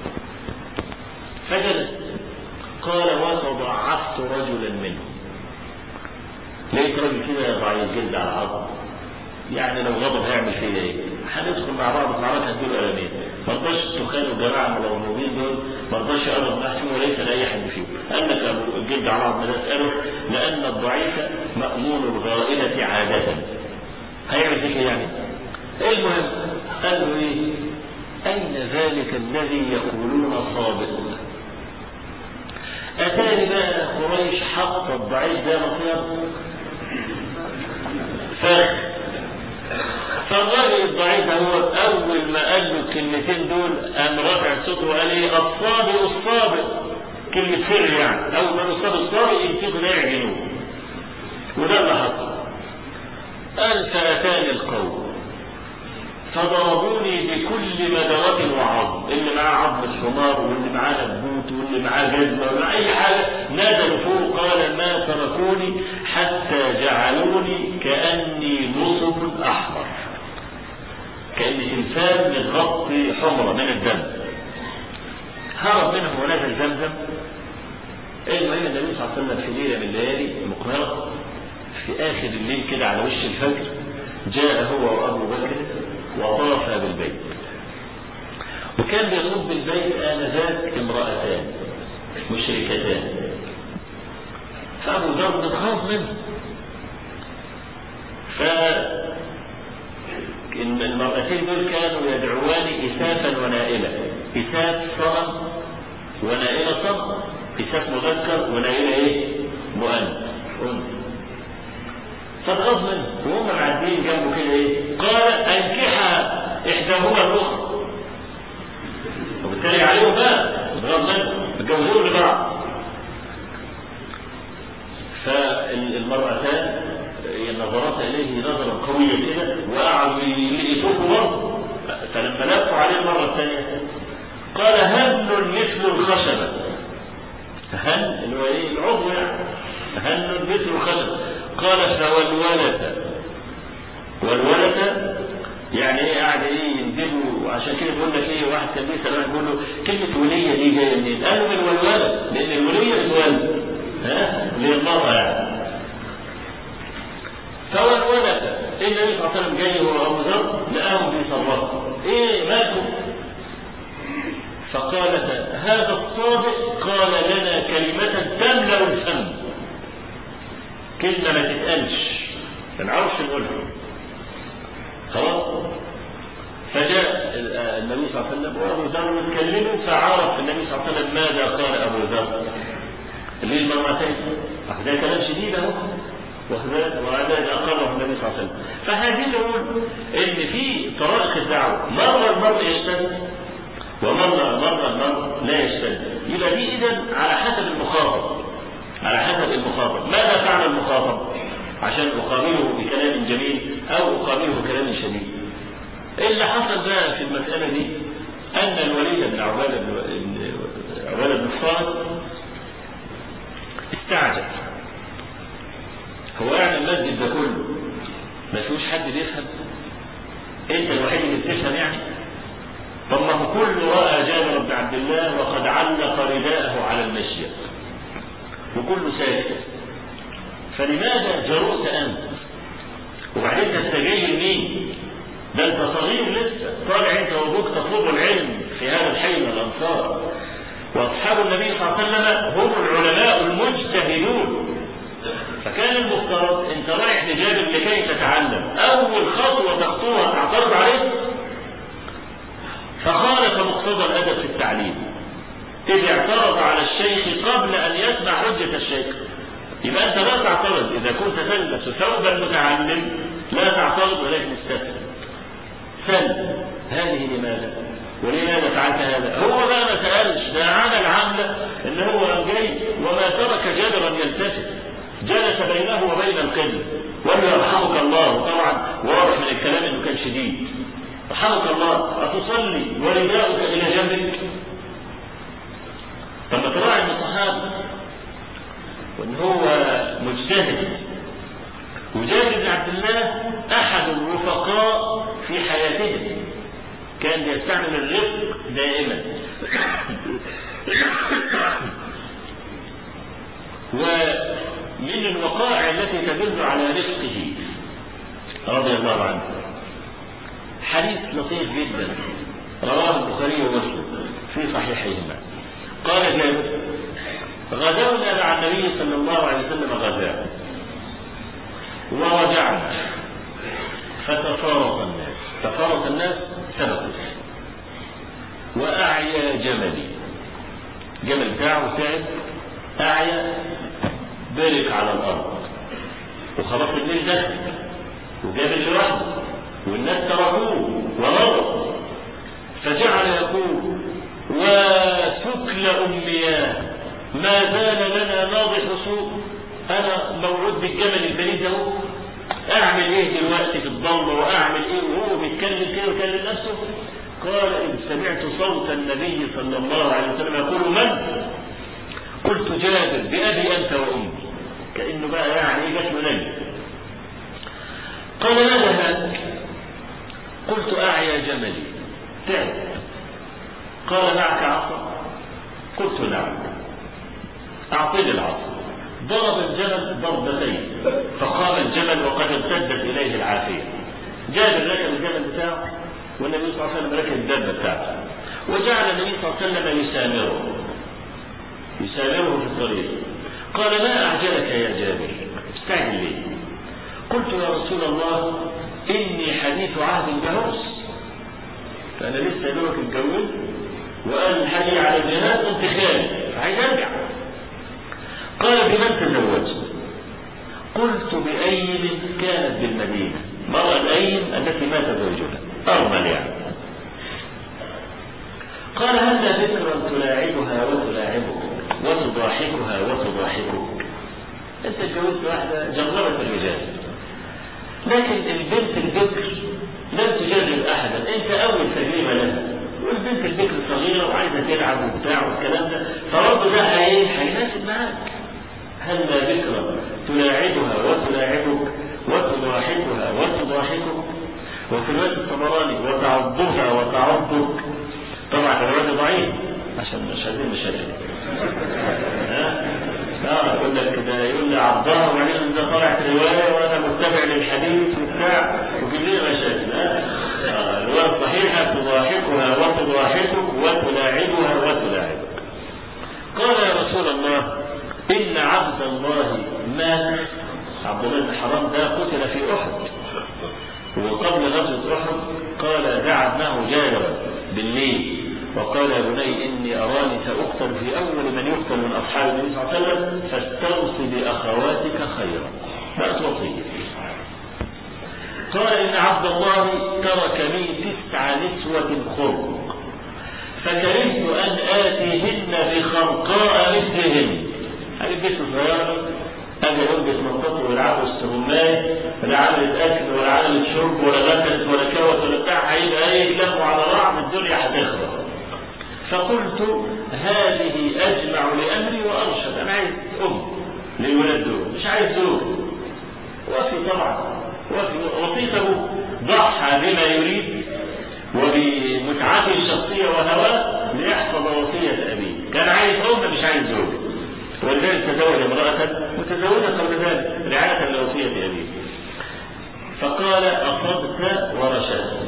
فجلس قال وتضعفت رجلا منهم لقيت راجل كده ضعيف جلد على العظم يعني لو غضب هيعمل فيا ايه؟ هندخل مع بعض في معركه هديله قلمين ما رضاش تخيلوا الجماعه الملونين دول ما رضاش يقرب معاه فيهم وليس لاي حد فيهم قال لك ابو الجلد على العظم ده اساله لان الضعيف مامون الغائله عاده هيعمل فيك ايه يعني؟ المهم قال له ايه؟ اين ذلك الذي يقولون صادق؟ اتاني بقى قريش حط الضعيف ده مصير فخ فالراجل الضعيف هو اول ما قال له الكلمتين دول قام رافع صوته وقال ايه الصابئ الصابئ كلمة سر يعني اول ما قال الصابئ الصابئ يمسكوا ده يعجنوه وده اللي حصل قال فاتاني القوم فضربوني بكل مدرة وعظم اللي معاه عظم الحمار واللي معاه نبوت واللي معاه جزمة واللي معاه أي حاجة نزلوا فوق قال ما تركوني حتى جعلوني كأني نصب أحمر كأن تمثال متغطي حمرة من الدم هرب منهم ونزل زمزم المهم النبي صلى الله عليه وسلم في ليلة من الليالي مقمرة في آخر الليل كده على وش الفجر جاء هو وأبو بكر وطاف بالبيت وكان بيطوف بالبيت آنذاك امرأتان مشركتان فأبو ذر خاف منه ف المرأتين دول كانوا يدعوان إسافا ونائلة إساف صنم ونائلة صنم إساف مذكر ونائلة إيه؟ مؤنث أنثى فاتغاظ منه وهم معديين جنبه كده ايه؟ قال انكحها احداهما الاخرى وبالتالي عليهم بقى اتغاظ منه اتجوزوه لبعض فالمرأتان نظرتا اليه نظرا قويا كده وقعدوا يشوفوا برضه فلما لفوا عليه المره الثانيه قال هن مثل الخشبه هن اللي هو ايه العضو يعني هن مثل الخشبه قال فوالولد والولد يعني ايه قاعد ايه يندبوا عشان كده بيقول لك ايه واحد كان بيسال واحد بيقول له كلمه وليه دي جايه منين؟ قال له من الولد لان الوليه بتولد ها للمراه يعني فوالولد النبي صلى الله عليه وسلم جاي هو ابو ذر لقاهم بيصرفوا ايه ماتوا فقالت هذا الصادق قال لنا كلمة تملأ الفم كلمة ما تتقالش ما نعرفش نقولها خلاص فجاء النبي صلى الله عليه وسلم وابو ذر يتكلموا فعرف النبي صلى الله عليه وسلم ماذا قال ابو ذر ليه المرأتين ده كلام شديد اهو وهذا اقره النبي صلى الله عليه وسلم فهذه نقول ان في طرائق الدعوه مره المرء يشتد ومره مره المرء لا يشتد يبقى دي اذا على حسب المخاطب على حسب المخاطب ماذا فعل المخاطب عشان أقابله بكلام جميل أو أقابله بكلام شديد اللي حصل بقى في المسألة دي أن الوليد بن عبادة بن عبادة بن الصامت استعجب هو يعني المسجد ده كله ما فيهوش حد بيفهم انت الوحيد اللي بتفهم يعني طب ما هو كله راى جابر بن عبد الله وقد علق رداءه على المشية وكله ساكت فلماذا جرؤت انت وبعدين تستجيب مين ده انت صغير لسه طالع انت وابوك تطلب العلم في هذا الحي من الانصار واصحاب النبي صلى الله عليه وسلم هم العلماء المجتهدون فكان المفترض انت رايح لجابر اللي لكي تتعلم أول خطوة تخطوها تعترض عليه فخالف مقتضى الأدب في التعليم إذ اعترض على الشيخ قبل أن يسمع حجة الشيخ يبقى أنت لا تعترض إذا كنت تلبس ثوب المتعلم لا تعترض ولكن استفهم سل هذه لماذا؟ ولماذا فعلت هذا؟ هو بقى ما سألش ده عمل عملة إن هو جاي وما ترك جدرا يلتفت جلس بينه وبين القبلة وقال له يرحمك الله طبعا واضح من الكلام انه كان شديد رحمك الله أتصلي ورداؤك إلى جنبك لما تراعي من الصحابة وان هو مجتهد وجابر بن عبد الله احد الرفقاء في حياته كان يستعمل الرفق دائما ومن الوقائع التي تدل على رفقه رضي الله عنه حديث لطيف جدا رواه البخاري ومسلم في صحيحيهما قال جابر غدونا مع النبي صلى الله عليه وسلم غداء ورجعنا فتفارق الناس تفارق الناس سبقوا وأعيا جملي جمل بتاعه تعب أعيا برك على الأرض وخلاص الليل دخل وجابل لوحده والناس تركوه ومضوا فجعل يقول وسكل أمياه ما زال لنا ناضح سوء أنا موعود بالجمل البريد اهو أعمل إيه دلوقتي في الضلمة وأعمل إيه وهو بيتكلم كده ويكلم نفسه قال إن سمعت صوت النبي صلى الله عليه وسلم يقول من؟ قلت جابر بأبي أنت وأمي كأنه بقى يعني جات له نبي قال ماذا هذا؟ قلت أعيا جملي تعب قال معك عصا قلت نعم أعطيني العصا ضرب الجمل ضربتين فقام الجمل وقد امتدت إليه العافية جابر ركب الجمل بتاعه والنبي صلى الله عليه وسلم ركب الدابة بتاعته وجعل النبي صلى الله عليه وسلم يسامره يسامره في الطريق قال ما أعجلك يا جابر استعجل لي قلت يا رسول الله إني حديث عهد بهوس فأنا لسه دوك اتجوزت وقال الحي على الجهاد قلت خالد عايز ارجع قال بمن تزوجت قلت بأيم كانت بالمدينة مرة الأيم التي مات زوجها أرمل يعني قال هل ذكرا تلاعبها وتلاعبك وتضاحكها وتضاحكك انت اتجوزت واحدة جربت الرجال لكن البنت البكر لم تجرب احدا انت اول تجربة لها والبنت البكر صغيرة وعايزة تلعب وبتاع والكلام ده فرد ده ايه هيناسب معاك هل ذكرى تلاعبها وتلاعبك وتضاحكها وتضاحكك وفي الوقت الطبراني وتعضها وتعضك طبعا الرواية ضعيف عشان مش عايزين مشاكل ها اه يقول لك كده يقول لي عضها وبعدين ده طلعت روايه وانا متبع للحديث وبتاع وفي لي مشاكل ها آه الروايه الصحيحه تضاحكها وتضاحكك وتلاعبها وتلاعبك قال يا رسول الله ان عبد الله مات عبد الله بن حرام ده قتل في احد وقبل غزوه احد قال دعا ابنه جابر بالليل وقال يا بني إني أراني سأقتل في أول من يقتل من أصحاب النبي صلى الله عليه وسلم فاستوص بأخواتك خيرا بقت وصية قال إن عبد الله ترك لي تسع نسوة خلق فكرهت أن آتيهن بخرقاء مثلهن هذه البيت صغيرة أجي يلبس منطقه ويلعبوا السهمات لا عملت أكل ولا عملت شرب ولا غسلت ولا كوت ولا بتاع هيبقى إيه يتلموا على بعض الدنيا هتخرب فقلت هذه أجمع لأمري وأرشد أنا عايز أم للولاد دول مش عايز زوج وفي طبعا وفي وصيته ضحى بما يريد وبمتعته الشخصية وهواه ليحفظ وصية أبيه كان عايز أم مش عايز زوج ولذلك تزوج امرأة متزوجة قبل ذلك رعاية لوصية أبيه فقال أصبت ورشدت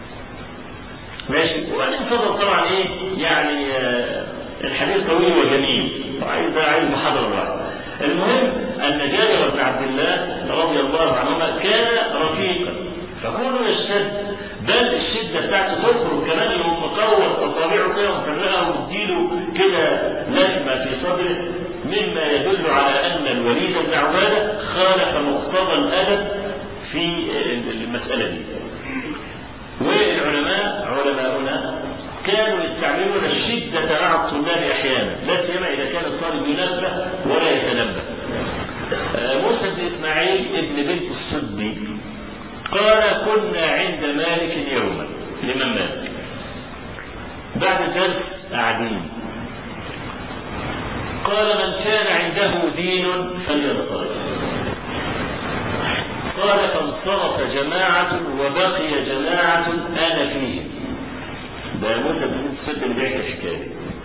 ماشي وبعدين فضل طبعا ايه يعني آه الحديث طويل وجميل عايز عايز محاضره واحده المهم أن جابر بن عبد الله رضي الله عنهما كان رفيقا فكونه يشتد بل الشدة بتاعته تخرج كمان يقوم مقوض أصابعه كده ومفرقها ومديله كده لحمة في صدره مما يدل على أن الوليد بن عبادة خالف مقتضى الأدب في المسألة دي والعلماء علماؤنا كانوا يستعملون الشدة مع الطلاب أحيانا لا سيما إذا كان الطالب ينبه ولا يتنبه موسى بن إسماعيل ابن بنت الصدي قال كنا عند مالك يوما لمن مالك بعد الدرس قاعدين قال من كان عنده دين فلينصرف قال فانصرف جماعة وبقي جماعة أنا فيهم ده موسى بن الصدق اللي بيحكي الحكايه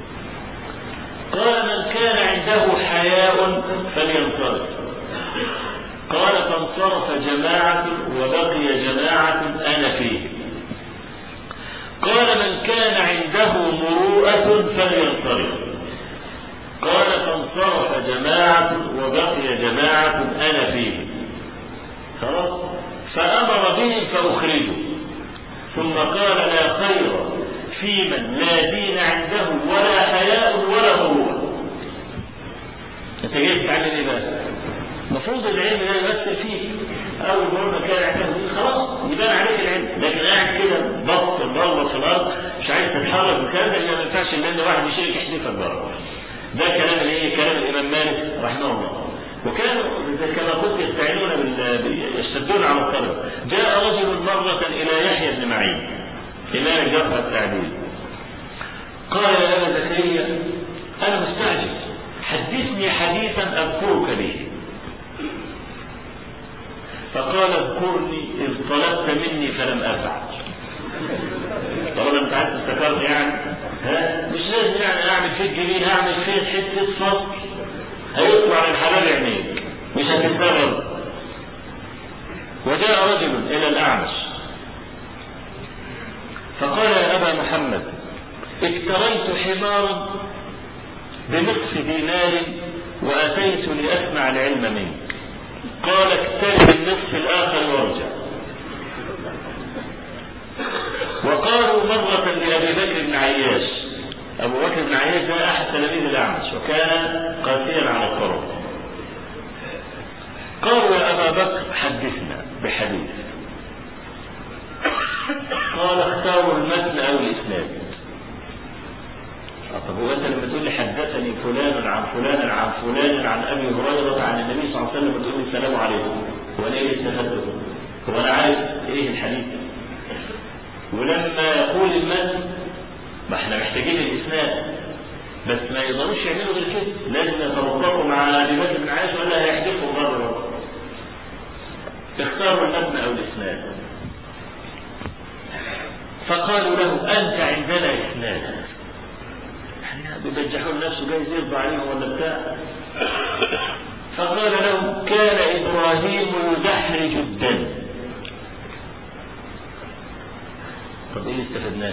قال من كان عنده حياء فلينصرف قال فانصرف جماعة وبقي جماعة أنا فيهم قال من كان عنده مروءة فلينصرف قال فانصرف جماعة وبقي جماعة أنا فيهم خلاص فأمر بهم فأخرجوا ثم قال لا خير في من لا دين عنده ولا حياء ولا مروءة انت جاي تتعلم ايه بقى؟ المفروض العلم ده يمثل فيك اول ما كان عنده دين خلاص يبان عليك العلم لكن قاعد كده بط بره في الارض مش عايز تتحرك والكلام ده ما ينفعش ان واحد يشيلك يحدفك بره ده كلام الايه؟ كلام الامام مالك رحمه الله وكانوا كما قلت يستعينون بال يشتدون على الطلبه جاء رجل مره الى يحيى بن معين إمام الجرح التعديل قال يا أبا زكريا أنا مستعجل حدثني حديثا أذكرك به فقال اذكرني إذ طلبت مني فلم أفعل طبعا انت عايز تفتكرني يعني ها مش لازم يعني اعمل فيك جميل هعمل فيك حته فصل هيطلع الحلال عينيك مش هتستغرب وجاء رجل الى الاعمش فقال يا أبا محمد اكتريت حمارا بنصف دينار وأتيت لأسمع العلم منك قال اكتري النصف الآخر وارجع وقالوا مرة لأبي بكر بن عياش أبو بكر بن عياش ده أحد تلاميذ الأعمش وكان قاسيا على الطرق قالوا يا أبا بكر حدثنا بحديث قال اختاروا المتن او الاسناد طب هو انت لما تقول لي حدثني فلان عن فلان عن فلان عن ابي هريره عن النبي صلى الله عليه وسلم وتقول لي السلام عليكم هو انا ايه استفدته؟ هو انا عارف ايه الحديث؟ ولما يقول المتن ما احنا محتاجين الاسناد بس ما يقدروش يعملوا غير كده لازم يتوقفوا مع ابي بكر بن عائشه ولا هيحدفوا مره اختاروا المتن او الاسناد فقالوا له أنت عندنا إسناد يعني بيبجحون نفسه جاي يرضى عليهم ولا بتاع فقال لهم كان إبراهيم يدحرج الدم طب إيه استفدناه؟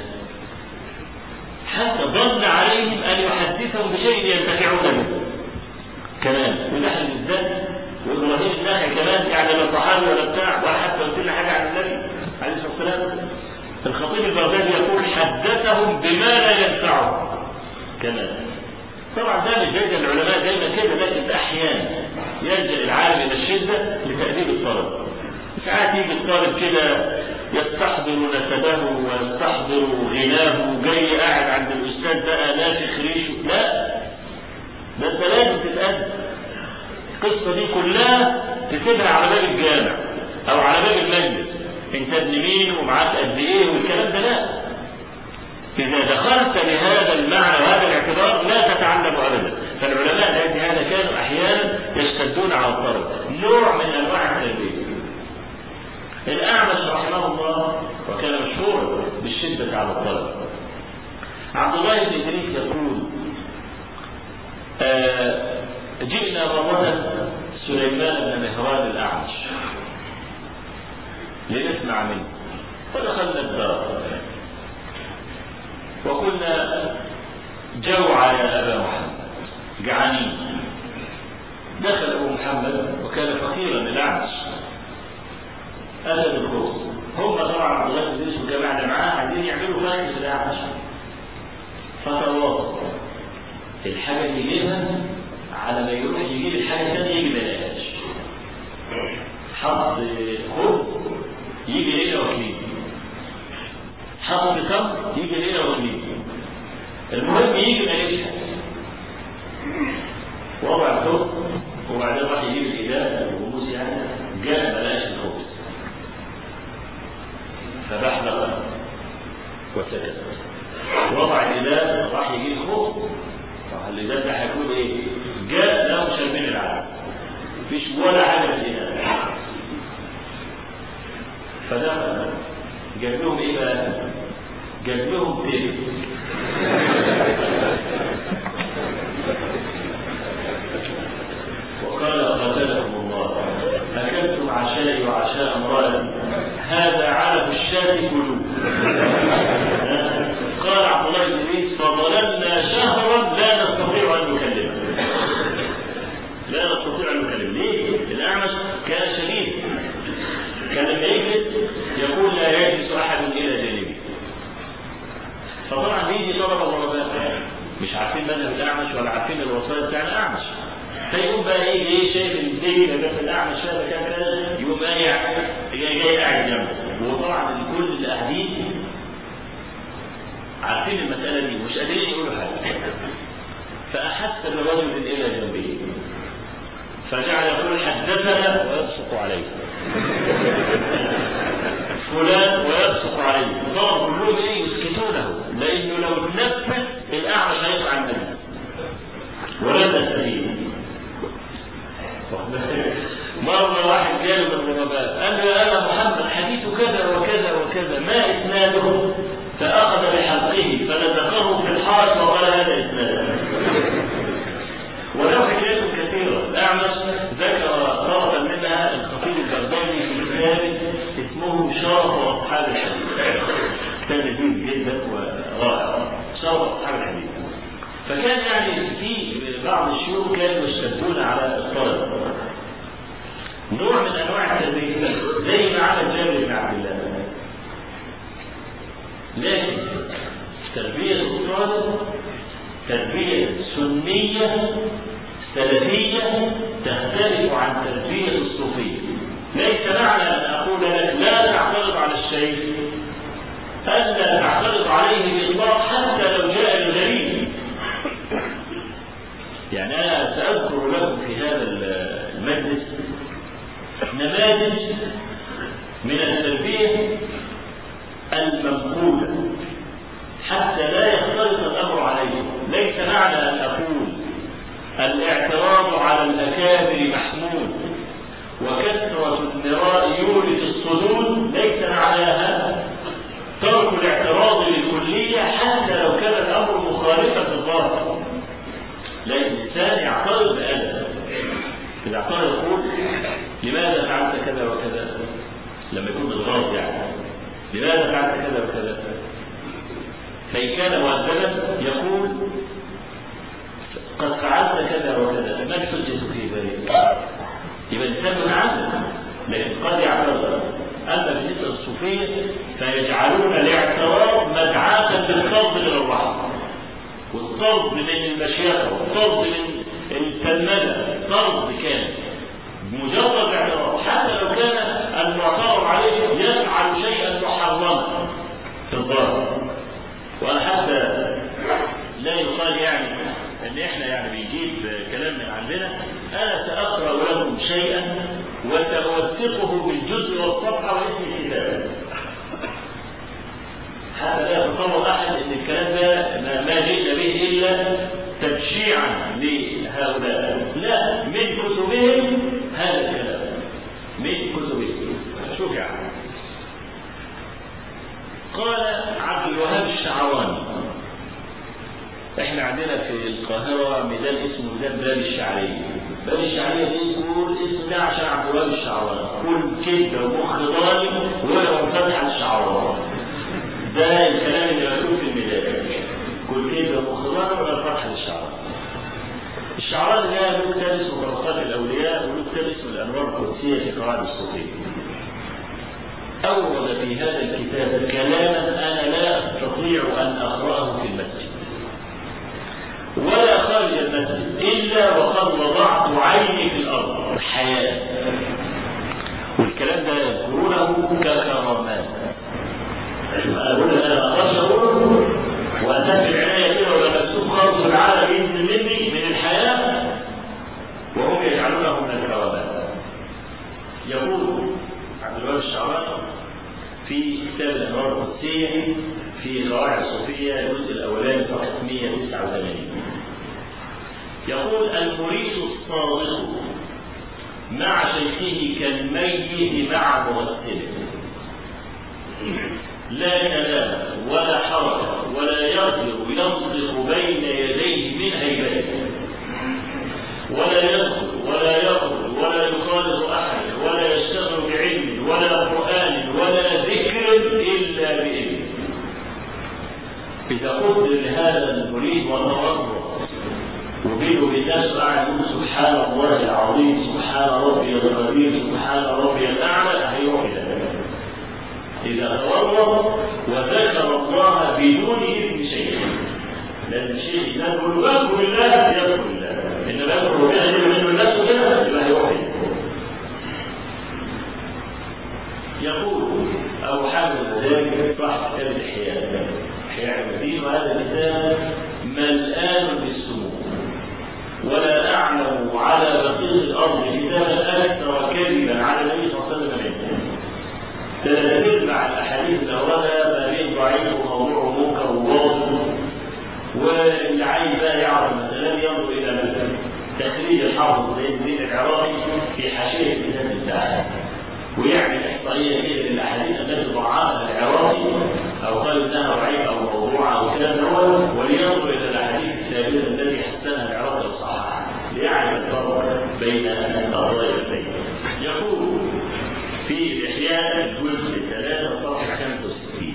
حتى ظن عليهم أن يحدثهم بشيء ينتفعون به كمان يدحرج الدم وإبراهيم ناحية كمان يعني لا صحابي ولا بتاع ولا حتى قلت لنا حاجة عن النبي عليه الصلاة والسلام الخطيب البغدادي يقول حدثهم بما لا ينفعهم كمان طبعا ده مش جاي العلماء دايما كده لكن احيانا يلجا العالم الى الشده لتاديب الطلب ساعات يجي الطالب كده يستحضر نسبه ويستحضر غناه وجاي قاعد عند الاستاذ بقى نافخ ريشه لا ده انت لازم تتأدب القصه دي كلها تسيبها على باب الجامع او على باب المجلس انت ابن مين ومعاك قد ايه والكلام ده لا اذا دخلت لهذا المعنى وهذا الاعتبار لا تتعلم ابدا فالعلماء لأجل هذا كانوا احيانا يشتدون على الطرد نوع من انواع التربيه الاعمش رحمه الله وكان مشهورا بالشده على الطرد عبد الله بن ادريس يقول آه جئنا مرة سليمان بن مهران الأعمش لنسمع منه فدخلنا الدار وقلنا جوع يا أبا محمد جعانين دخل أبو محمد محمد وكان فقيرا الأعمش أبدا الخبز هم طبعا عبد الله بن يوسف والجماعة اللي معاه عايزين يعملوا فاكهة الأعمش فتواصل الحاجة اللي يجيبها على ما يروح يجيب الحاجة الثانية يجي ما يلاقيهاش حط خبز يجي ليلة واثنين حط تمر يجي ليلة واثنين المهم يجي ما يلاقيش وضع الخبز وبعدين راح يجيب الإداء الغموس يعني جاء ما لقاش الخبز فبحلق وسكت وضع الإداء راح يجيب الخبز طبعا الإداء ده هيكون إيه؟ جاء لا مش من العالم مفيش ولا حاجة في الإداء فدخل جاب لهم ايه بقى؟ جاب لهم تيب وقال قاتلكم الله اكلتم عشائي وعشاء امرأتي هذا علف الشاة كلوا قال عبد الله بن ادريس فظللنا شهرا لا نستطيع ان نكلمه لا نستطيع ان نكلمه ليه؟ الاعمش كان شديد كان لما يجلس يقول لا يجلس احد الى جانبي فطبعا بيجي طلبه غرباء مش عارفين مذهب الاعمش ولا عارفين الوصايا بتاع الاعمش فيقوم بقى ايه ايه شايف الدنيا ده في الاعمش هذا كان كذا يقوم بقى جاي جاي قاعد جنبه وطبعا كل اللي قاعدين عارفين المساله دي مش قادرين يقولوا حاجه فاحس برجل الى جنبه فجعل يقول حدثنا ويبصق عليه فلان ويبصق عليه طبعا كلهم ايه يسكتونه لانه لو تنفس الاعمش هيطلع النبي ولن نستفيد مرة واحد جاله من الغرباء قال له يا أبا محمد حديث كذا وكذا وكذا ما إسناده فأخذ بحلقه فنزقه في الحائط وقال هذا إسناده وله حكايات كثيرة الأعمش ذكر طرفا منها الخطيب البغدادي في كتاب اسمه شرف أصحاب الحديث كتاب لذيذ جدا ورائع شرف أصحاب الحديث فكان يعني في بعض الشيوخ كانوا يشتدون على الطلب نوع من انواع التربيه زي ما عمل جابر بن عبد الله لكن تربيه الطالب تربيه سنيه سلفيه تختلف عن تربيه الصوفيه ليس معنى ان اقول لك لا تعترض على الشيخ الا تعترض عليه باطلاق حتى لو جاء الغريب يعني أنا سأذكر لكم في هذا المجلس نماذج من التربية المنقولة حتى لا يختلط الأمر عليه ليس معنى أن أقول الاعتراض على الأكابر محمود وكثرة المراء يولد الصدود ليس معناها ترك الاعتراض للكلية حتى لو كان الأمر مخالفا في الظاهر لا الإنسان يعترض بأدب إذا اعترض يقول لماذا فعلت كذا وكذا لما يكون بالغلط يعني لماذا فعلت كذا وكذا فإن كان مؤدبا يقول قد فعلت كذا وكذا ما الحجة في ذلك يبقى الإنسان متعلم لكن قد يعترض أما بالنسبة للصوفية فيجعلون الاعتراض مدعاة للطرد من الرحمة والطرد من المشيخة والطرد من التلمذة طرد كان مجرد اعتراض حتى لو كان المعترض عليه يفعل شيئا محرما في الظاهر وانا حتى لا يقال يعني ان احنا يعني بنجيب كلام من عندنا انا ساقرا لكم شيئا وساوثقه بالجزء والصفحه واسم الكتاب حتى لا يتصور احد ان الكلام ده ما جئنا به الا تبشيعا لهؤلاء لا من كتبهم هذا الكلام من كتبهم شوف يا عم قال عبد الوهاب الشعراني احنا عندنا في القاهرة ميدان اسمه ميدان باب الشعرية باب الشعرية دي يقول اسم ده عشان عبد الوهاب الشعراني كل كده ومخ ظالم ولا منفتح على الشعراني ده الكلام اللي مكتوب في الميدان كل كده ومخ ظالم ولا منفتح للشعراني الشعراني ده له كتاب اسمه طبقات الاولياء وله كتاب اسمه الانوار القدسيه في قواعد الصوفيه. اورد في هذا الكتاب كلاما انا لا استطيع ان اقراه في المسجد. ولا خارج المسجد الا وقد وضعت عيني في الارض حياه. والكلام ده يذكرونه ككرامات. اقول انا ما اقدرش اقوله وانتهي العنايه كده ولا مكتوب خالص العالم ينزل مني من الحياه وهم يجعلونه من الكرامات. يقول عبد الوهاب الشعراني في كتاب الانوار القدسيه في قواعد الصوفيه الجزء الاولاني صفحه 189 يقول المريد الصادق مع شيخه كالميت مع مغسله لا كلام ولا حركه ولا يقدر ينطق بين يديه من هيبته ولا يدخل ولا يخرج ولا يخالط احدا ولا يشتغل بعلم ولا قران ولا ذكر الا باذنه اذا قلت لهذا المريد والتوضا وبينه وبين الناس قاعد يقول سبحان الله العظيم سبحان ربي القدير سبحان ربي الاعلى هيروح الى اذا توضا وذكر الله بدون اذن شيء لان الشيخ اذا يقول له اذكر الله يذكر الله انما يذكر ربنا يجب منه الناس كده يبقى هيروح يقول ابو حامد ذلك صاحب كتاب الاحياء احياء المدين وهذا الكتاب ملآن بالسموم ولا اعلم على بقيه الارض كتابا اكثر كذبا على النبي صلى الله عليه وسلم منه تتتبع الاحاديث الاولى ما بين ضعيف وموضوع ومنكر وواضح واللي عايز بقى يعرف مثلا ينظر الى مثلا تخريج الحافظ زي الدين العراقي في حاشيه الكتاب بتاعه ويعمل احصائيه كده للاحاديث التي ضعفها العراقي او قال انها ضعيف او موضوع او كلام اول ولينظر الى الاحاديث الثابته التي حسنها العراقي وصححها ليعرف الفرق بين القضايا البين يقول في احياء الجزء 3 صفحه 65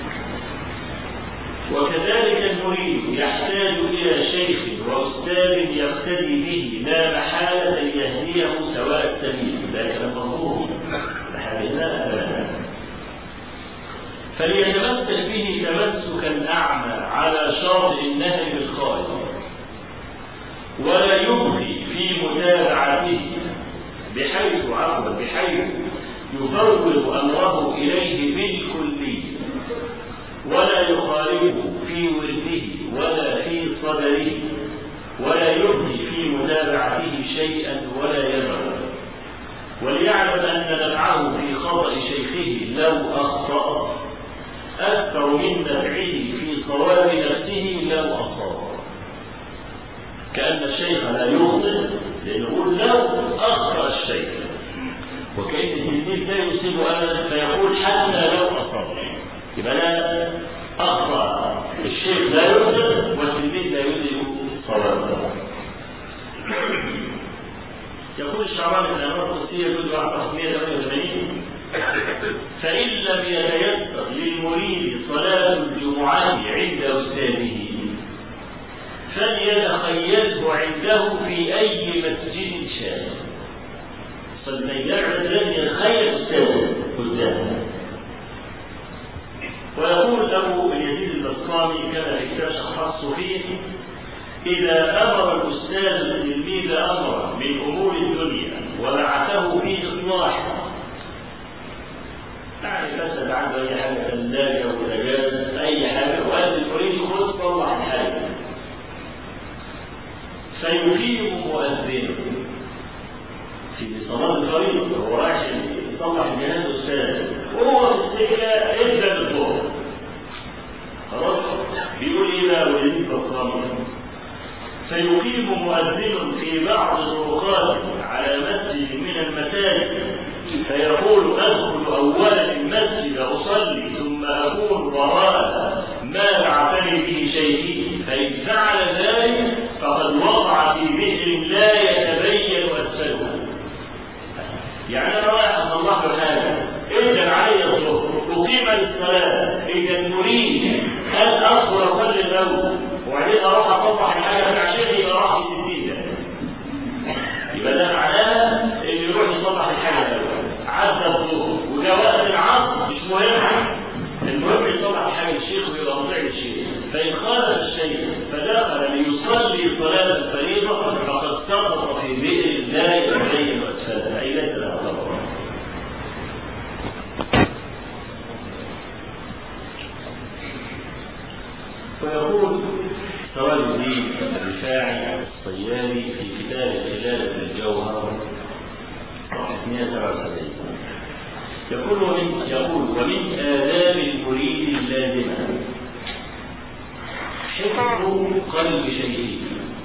وكذلك المريد يحتاج إلى شيخ وأستاذ يقتدي به لا محالة ليهديه سواء السبيل ذلك المنظور فليتمسك به تمسكا أعمى على شاطئ النهر بالخالد ولا يبغي في متابعته بحيث عقبا بحيث يفوض أمره إليه بالكلية ولا يخالفه في ورده ولا في صدره ولا يبدي في متابعته شيئا ولا يدعو وليعلم ان نفعه في خطا شيخه لو اخطا اكثر من نفعه في صواب نفسه لو اصاب كان الشيخ لا يخطئ لنقول لو اخطا الشيخ وكان التلميذ لا يصيب ابدا فيقول حتى لو اصاب يبقى لا اخطا الشيخ لا يخطئ والتلميذ لا يدرك صوابه يقول الشعراني في الانوار القدسيه جزء 188 فان لم يتيسر للمريد صلاه الجمعه عند استاذه فليتخيله عنده في اي مسجد شاء فليعبد لن يتخيل استاذه قدامه ويقول ابو اليزيد البسطامي كما في كتاب شخص فيه اذا امر الاستاذ التلميذ امرا من امور الدنيا وبعثه في اصلاحه يعني مثلا عنده اي حاجه ثلاجه وثلاجات اي حاجه وقال المريد خذ صلح الحاجه فيقيم مؤذنه في صلاه الفريضه هو رايح يصلح جهاز استاذ وهو في السكه ابدا الظهر خلاص بيقول ايه بقى وليد بطرامي فيقيم مؤذن في بعض طرقات على مسجد من المساجد فيقول ادخل اولا المسجد اصلي ثم اكون وراء ما بعثني به شيخي فان فعل ذلك فقد وقع في بئر لا يتبين اسفله يعني انا رايح اصلح له حاجه اذن علي الظهر اقيم للصلاه اذا نريد ان ادخل اصلي الاول وبعدين اروح اصلح الحاجه بتاع شيخي يبقى راح في الدين يبقى ده معناه ان يروح يصلح الحاجه الاول عدى الظهر وجاء وقت العصر مش مهم المهم يصلح حاجه الشيخ ويبقى مطيع الشيخ فان خالف الشيء فدخل ليصلي صلاه الفريضه فقد سقط في بئر الله يديه واسفله اي ليس له ضرر ويقول سراج الدين الرفاعي الصياري في كتاب خلالة الجوهر صفحة 177 يقول ومن يقول ومن آداب المريد اللازمة حفظ قلب شيخه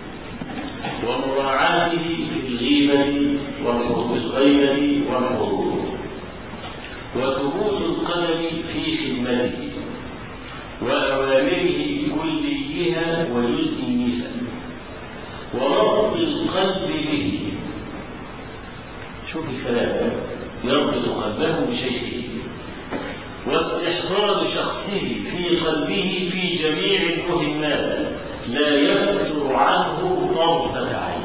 ومراعاته في الغيبة والغيبة والحضور وثبوت القدم في خدمته وأوامره كليها وجزئيها وربط القلب به شوف الكلام يربط قلبه بشيخه واستحضار شخصه في قلبه في جميع المهمات لا يفتر عنه طرفة عين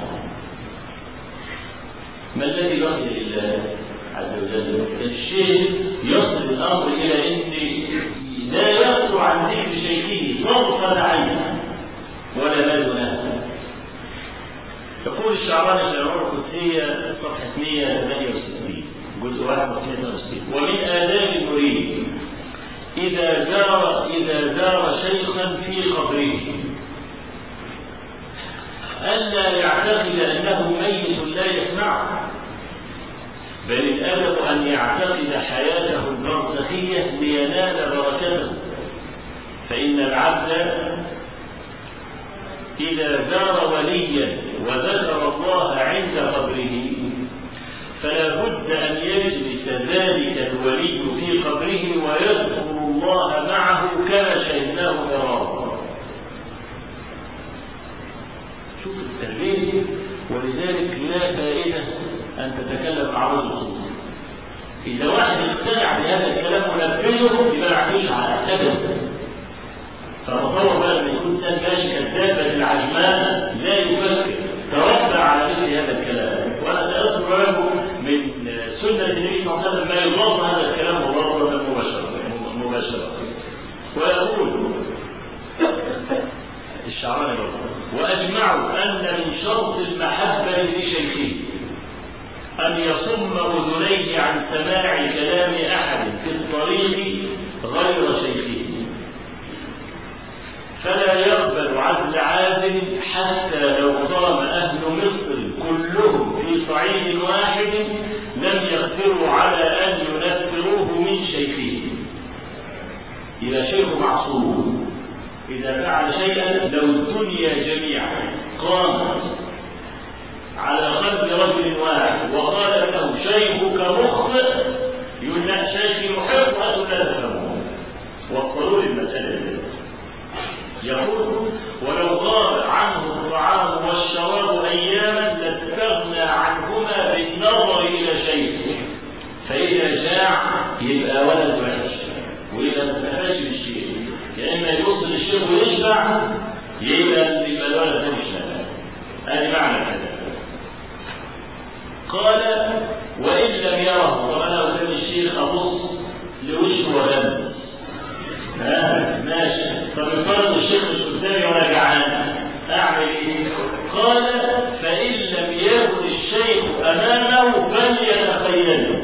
ما الذي بقي لله عز وجل الشيخ يصل الامر الى ان لا يصل عن ذكر شيخه طرفة عين ولا ما دونها يقول الشعراني في العمر القدسية صفحة 168 جزء 1 168 ومن آداب المريد إذا زار إذا زار شيخا في قبره ألا يعتقد أنه ميت لا يسمعه بل الأدب أن يعتقد حياته البرزخية لينال بركته فإن العبد إذا زار وليا وذكر الله عند قبره فلا بد أن يجلس ذلك الولي في قبره ويذكر الله معه كما شهدناه مرارا شوف التربية ولذلك لا فائدة أن تتكلم مع رجل خصوصي إذا واحد اقتنع بهذا الكلام ونفذه يبقى ما عندوش على أبدا فتصور بقى لما يكون انسان ماشي كذابة العجمان لا يفكر تربى على مثل هذا الكلام وانا ساذكر لكم من سنة النبي صلى الله عليه وسلم ما يضاد هذا الكلام مضادة مباشرة مباشرة ويقول الشعراني برضه واجمعوا ان من شرط المحبة لشيخه أن يصم أذنيه عن سماع كلام أحد في الطريق غير شيخه فلا يقبل عزل عازل حتى لو قام أهل مصر كلهم في صعيد واحد لم يقدروا على أن ينفروه من شيخه إذا شيخ معصوم إذا فعل شيئا لو الدنيا جميعا قامت على قلب رجل واحد وقال له شيخك مخطئ يقول لا شيخي محب وأنتم لا تفهمون وصلوا للمسألة يقول ولو غاب عنه الطعام والشراب أياما لاستغنى عنهما بالنظر إلى شيخه فإذا جاع يبقى ولد وحش وإذا ما استفادش بالشيء يا إما يوصل الشيخ ويشبع يبقى يبقى الولد ده مش نافع هذه معنى كذا قال وإن لم يره طب أنا قدام الشيخ أبص لوشه وغمس ها ماشي طب الفرض الشيخ مش قدامي وأنا جعان أعمل إيه؟ قال فإن لم يكن الشيخ أمامه فليتخيله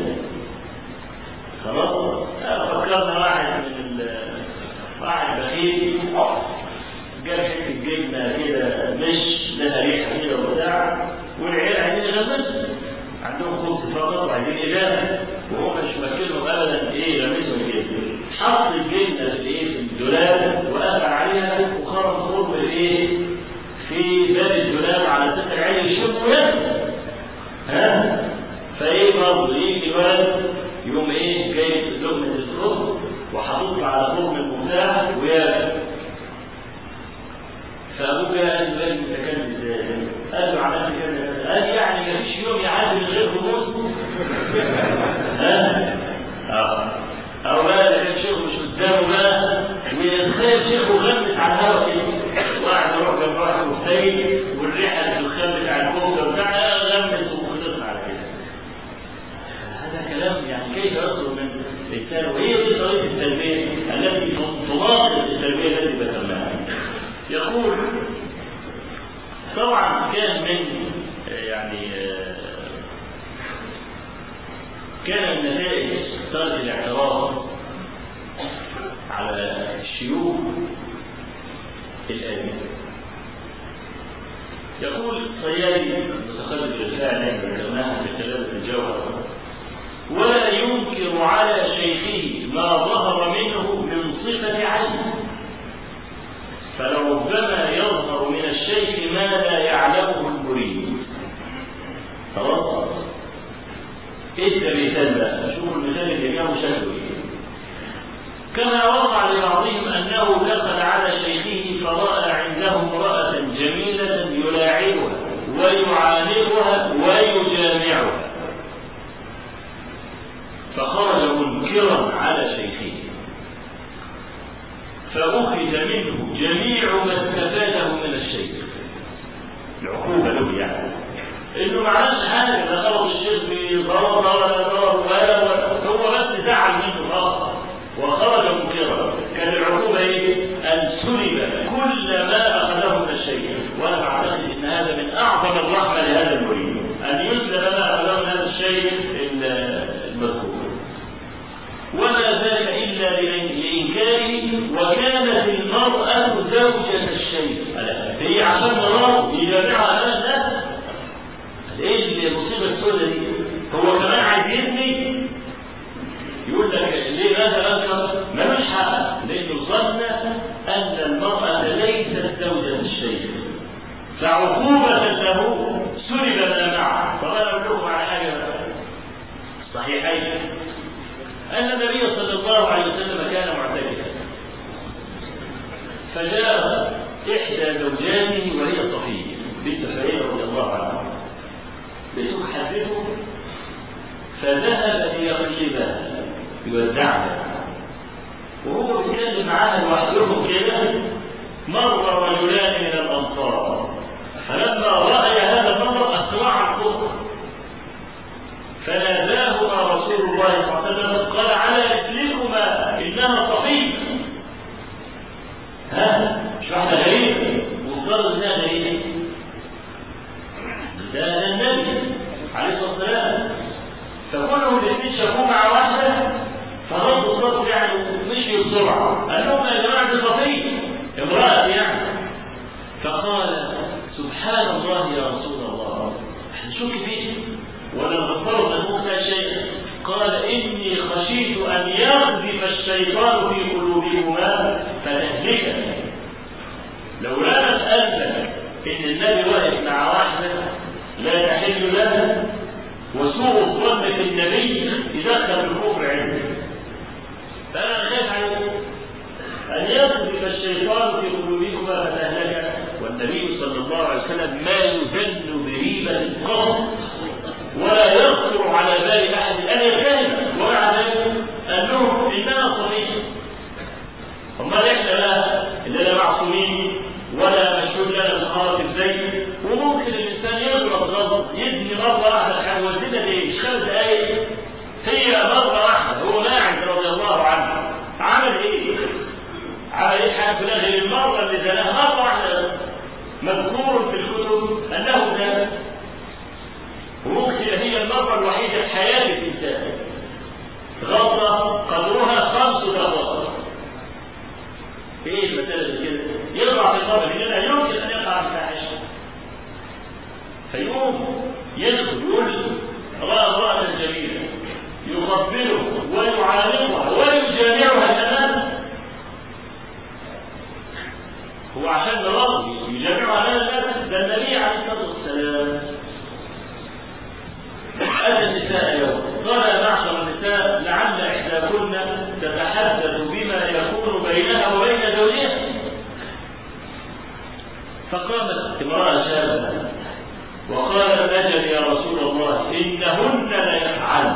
خلاص فكرنا واحد من ال... واحد بخيل جاب حته جبنه كده مش لها ريحه كده وبتاع والعيال عايزين يغمسوا عندهم خبز فقط وعايزين إجابة وهو مش ماكلهم أبدا إيه رميتهم كده حط الجبنة في إيه في الدولاب وقفل عليها وخرج خرم الإيه في باب الدولاب على سطح العين يشوف وياكل ها فإيه برضه يجي الولد يقوم إيه جايب لقمة الرز وحاططها على خرم المفتاح وياكل فابوك قال له انت متكلم ازاي؟ قال له عملت كذا قال يعني ما فيش يوم يعدي من غير رموز ها؟ اه او بقى اللي كان شيخه مش قدامه بقى ويتخيل شيخه غمس على الهواء كده واحد يروح جنب واحد مفتري والريحه الدخان بتاع الكوكب بتاعها غمس الإنسان وهي دي طريقة التربية التي تناقض التربية التي ذكرناها يقول طبعا كان من يعني كان من نتائج ترك الاعتراض على الشيوخ الآن يقول صيادي متخرج الفعل ذكرناها في كلام الجوهر ولا ينكر على شيخه ما ظهر منه من صفة عين فلربما يظهر من الشيخ ما لا يعلمه المريد خلاص ايه المثال ده شوفوا المثال اللي جابه شكله كما وقع لبعضهم انه دخل على شيخه فراى عنده امراه جميله يلاعبها ويعانقها ويجامعها فخرج منكرا على شيخه فأخذ منه جميع ما استفاده من الشيخ العقوبة له يعني انه ما عملش حاجة ده غلط الشيخ بضرر ولا ضرر ولا هو بس زعل منه خلاص وخرج منكرا كان العقوبة ايه؟ ان سلب كل ما اخذه من الشيخ وانا بعتقد ان هذا من اعظم الرحمة لهذا المريد ان يسلب ما اخذه من هذا الشيء المذكور وما ذلك إلا لإنكاره وكانت المرأة زوجة الشيخ هي عشان مراه يجامعها أمام الناس إيه المصيبة السوداء دي؟ هو كمان عايز يبني يقول لك ليه ماذا أنكر؟ ملوش حق لأنه ظن أن المرأة ليست زوجة الشيخ فعقوبة له سلب ما معه فأنا أقول لكم على حاجة صحيحين أن النبي صلى الله عليه وسلم كان معتكفا فجاء إحدى زوجاته وهي صفية بنت فريدة رضي الله عنها لتحدثه فذهب ليغلبها يودعها وهو بيتكلم معاها لوحدهم كده مر رجلان من الأنصار فلما رأي هذا المنظر أسرع الخطوة فناداهما رسول الله صلى الله عليه وسلم قال على رجلكما انها صفيه ها مش واحده غريبه مفترض انها غريبه ده النبي عليه الصلاه والسلام فكلهم الاثنين شافوه مع واحده فردوا الصوت يعني مشي بسرعه قال لهم يا جماعه دي صفيه امراه يعني فقال سبحان الله يا رسول الله احنا نشك فيه ولم نفترض ان مخطئ شيء قال اني خشيت ان يقذف الشيطان في قلوبهما فتهلك لولا مسألتك ان النبي واقف مع واحده لا تحل لها وسوء الظن في النبي يدخل الكفر عنده فانا خايف عليه ان يقذف الشيطان في قلوبهما فتهلك والنبي صلى الله عليه وسلم ما يذل بريبه قط ولا يخطر على بال احد ان يتهم ومع ذلك قال لهم اننا صفيه امال احنا بقى اننا معصومين ولا مشهود لنا بخارة الزيت وممكن الانسان يغلط غلط يبني مره واحده حاجه ودينا ليه؟ مش خمس دقايق هي مره واحده هو ماعز رضي الله عنه عمل ايه؟ عمل ايه حاجه في غير المره اللي زناها مره واحده مذكور في الكتب انه زاد وممكن هي المرة الوحيدة في حياة الإنسان غلطة قدرها خمس غلطات ايه المسألة كده؟ يقع في القبر لأنه يمكن أن يقع في الفاحشة فيقوم يدخل يقول رأى امرأة جميلة يقبله ويعانقها ويجامعها تماما هو عشان مرض يجامعها لا لا ده النبي عليه الصلاة والسلام أتى النساء يوم قال يا معشر النساء لعل إحداكن تتحدث بما يكون بينها وبين زوجها فقامت امرأة شابة وقالت أجل يا رسول الله إنهن ليفعلن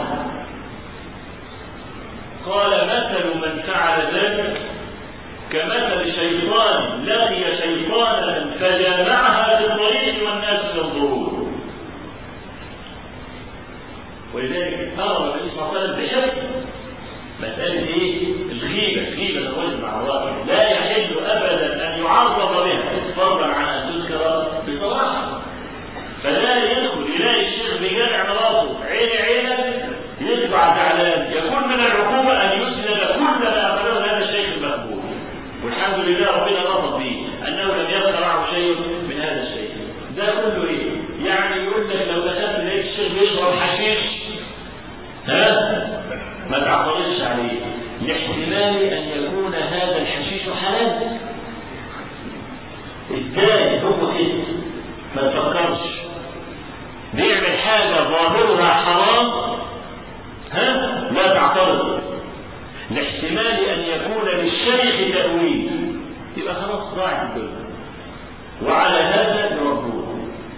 قال مثل من فعل ذلك كمثل شيطان لقي شيطانا فجامعها في الطريق والناس ينظرون ولذلك امر النبي صلى الله عليه وسلم بحفظ مسألة إيه؟ الغيبة، غيبة الرجل مع الراجل، لا يحل أبدا أن يعرض بها فضلا عن أن تذكر بصراحة. فلا يدخل يلاقي الشيخ بجامع مراته عيني عينك يطلع زعلان، يكون من العقوبة أن يسند كل ما أخذه هذا الشيخ المقبول. والحمد لله ربنا رفض به أنه لم يبقى معه شيء من هذا الشيء. ده كله إيه؟ يعني يقول لك لو دخلت لقيت الشيخ بيشرب حشيش ها؟ ما تعترضش عليه لاحتمال ان يكون هذا الحشيش حلال ازاي هو كده ما تفكرش بيعمل حاجة ظاهرها حرام ها لا تعترض لاحتمال ان يكون للشيخ تأويل يبقى خلاص ضاعت الدنيا وعلى هذا يردون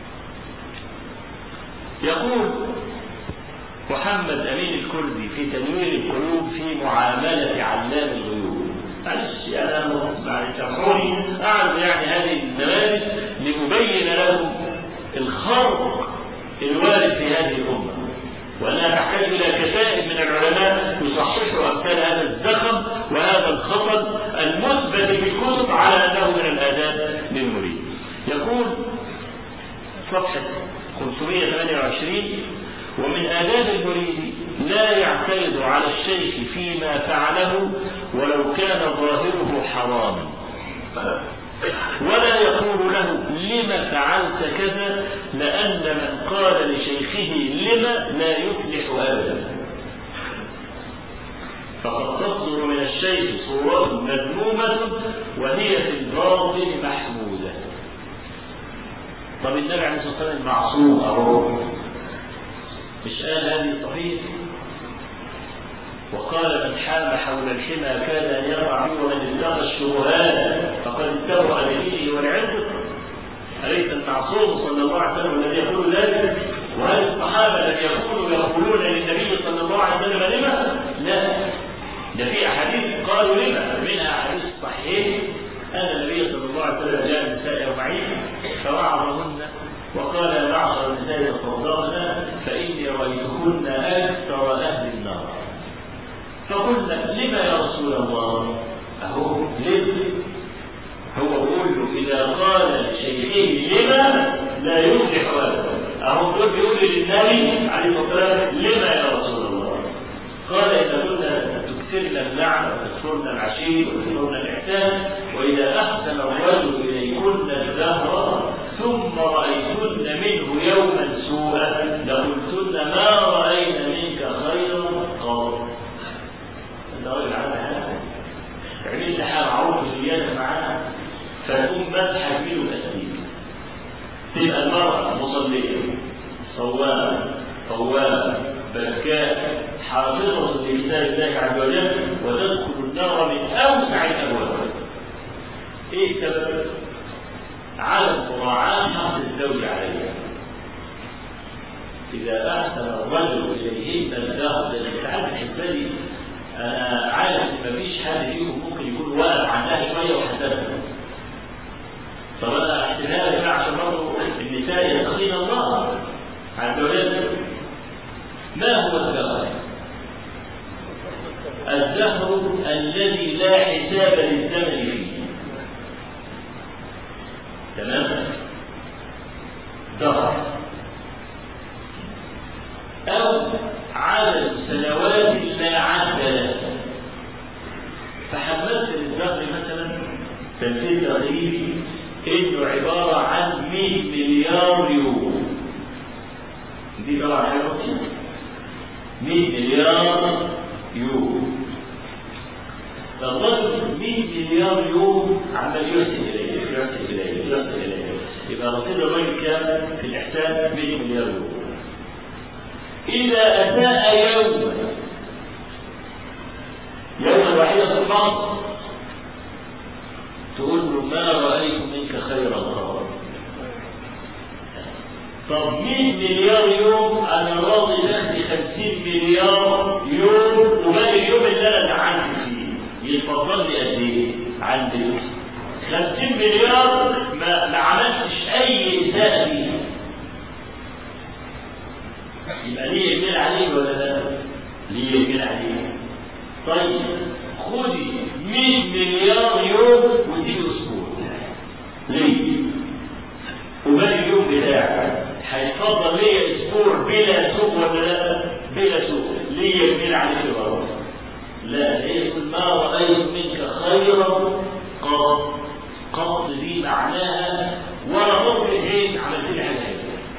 يقول محمد أمين الكردي في تنوير القلوب في معاملة علام الغيوب معلش يعني أنا يعني سامحوني أعرض يعني هذه النماذج لأبين لكم الخرق الوارد في هذه الأمة وأنها تحتاج إلى كتائب من العلماء يصححوا أمثال هذا الزخم وهذا الخطل المثبت في الكتب على أنه من الآداب للمريد يقول صفحة 528 ومن آداب المريد لا يعترض على الشيخ فيما فعله ولو كان ظاهره حراما ولا يقول له لم فعلت كذا لأن من قال لشيخه لم لا يفلح أبدا فقد تصدر من الشيخ صورة مذمومة وهي في الباطن محمودة طب النبي عليه الصلاة والسلام معصوم أهو مش قال هذه صحيح وقال من حام حول الحمى كاد ان يقع فيه ومن اتقى الشبهات فقد اتبع لدينه ولعرضه اليس المعصوم صلى الله عليه وسلم الذي يقول ذلك وهل الصحابه لم يكونوا يقولون للنبي صلى الله عليه وسلم لما؟ لا ده في احاديث قالوا لما منها احاديث صحيح ان النبي صلى الله عليه وسلم جاء النساء يوم عيد فوعظهن وقال يا معشر النساء تصدقن فاني رايتكن اكثر اهل النار فقلنا لما يا رسول الله اهو ليه هو بيقول له اذا قال لشيخه لما لا يفلح ابدا اهو دول بيقول للنبي عليه الصلاه والسلام لما يا رسول الله قال اذا كنا تكثرن اللعن وتكثرن العشير وتكثرن الاحسان واذا احسن الرجل اليكن الدهر ثم رايتن منه يوما سوءا لقلتن ما راينا منك خيرا قط الراجل عمل حاجه عمل حاجه معروفه زياده معاها فتقوم مسحه فيه الاسير تبقى المرأة مصلية صوامة قوامة بكاء حافظة لكتاب الله عز وجل وتدخل النار من أوسع الأبواب. إيه السبب؟ عدم مراعاة حق الزوج عليها. إذا أحسن الرجل إليهن الدهر الاتحاد الحسابي أنا عارف إن مفيش حد فيهم ممكن يكون واقف عنها شوية وحسبها. طب انا احتمال يا جماعه عشان برضه النساء يتقين الله عز وجل ما هو الدهر؟ الدهر الذي لا حساب للزمن فيه تمام دهر او عدد سنوات لا عد له فحملت للدهر مثلا تمثيل تقريبي انه عبارة عن 100 مليار يورو دي طبعا حاجة بسيطة 100 مليار يورو الرجل 100 مليار يورو عمال يحسن اليه يحسن اليه يحسن اليه يبقى رصيد الراجل كام في الاحسان 100 مليار يورو اذا اساء يوما يوما واحدا في البعض تقول له ما رأيت منك خيرا قط طب 100 مليار يوم انا راضي دخلي 50 مليار يوم وباقي اليوم اللي انا دعمت فيه يتفضل لي قد ايه عندي 50 مليار ما, ما عملتش اي اساءه فيه يبقى ليه يجمل عليه ولا لا؟ ليه يجمل عليه؟ طيب خدي 100 مليار يوم واديني اسبوع ليه؟ وباقي اليوم بتاعك هيتفضل ليا اسبوع بلا سوق ولا لا؟ بلا سوق ليا كبير عليك غلط لا يقول ما رايت منك خيرا قط قط دي معناها ولا ضرب عين عملت لي حاجه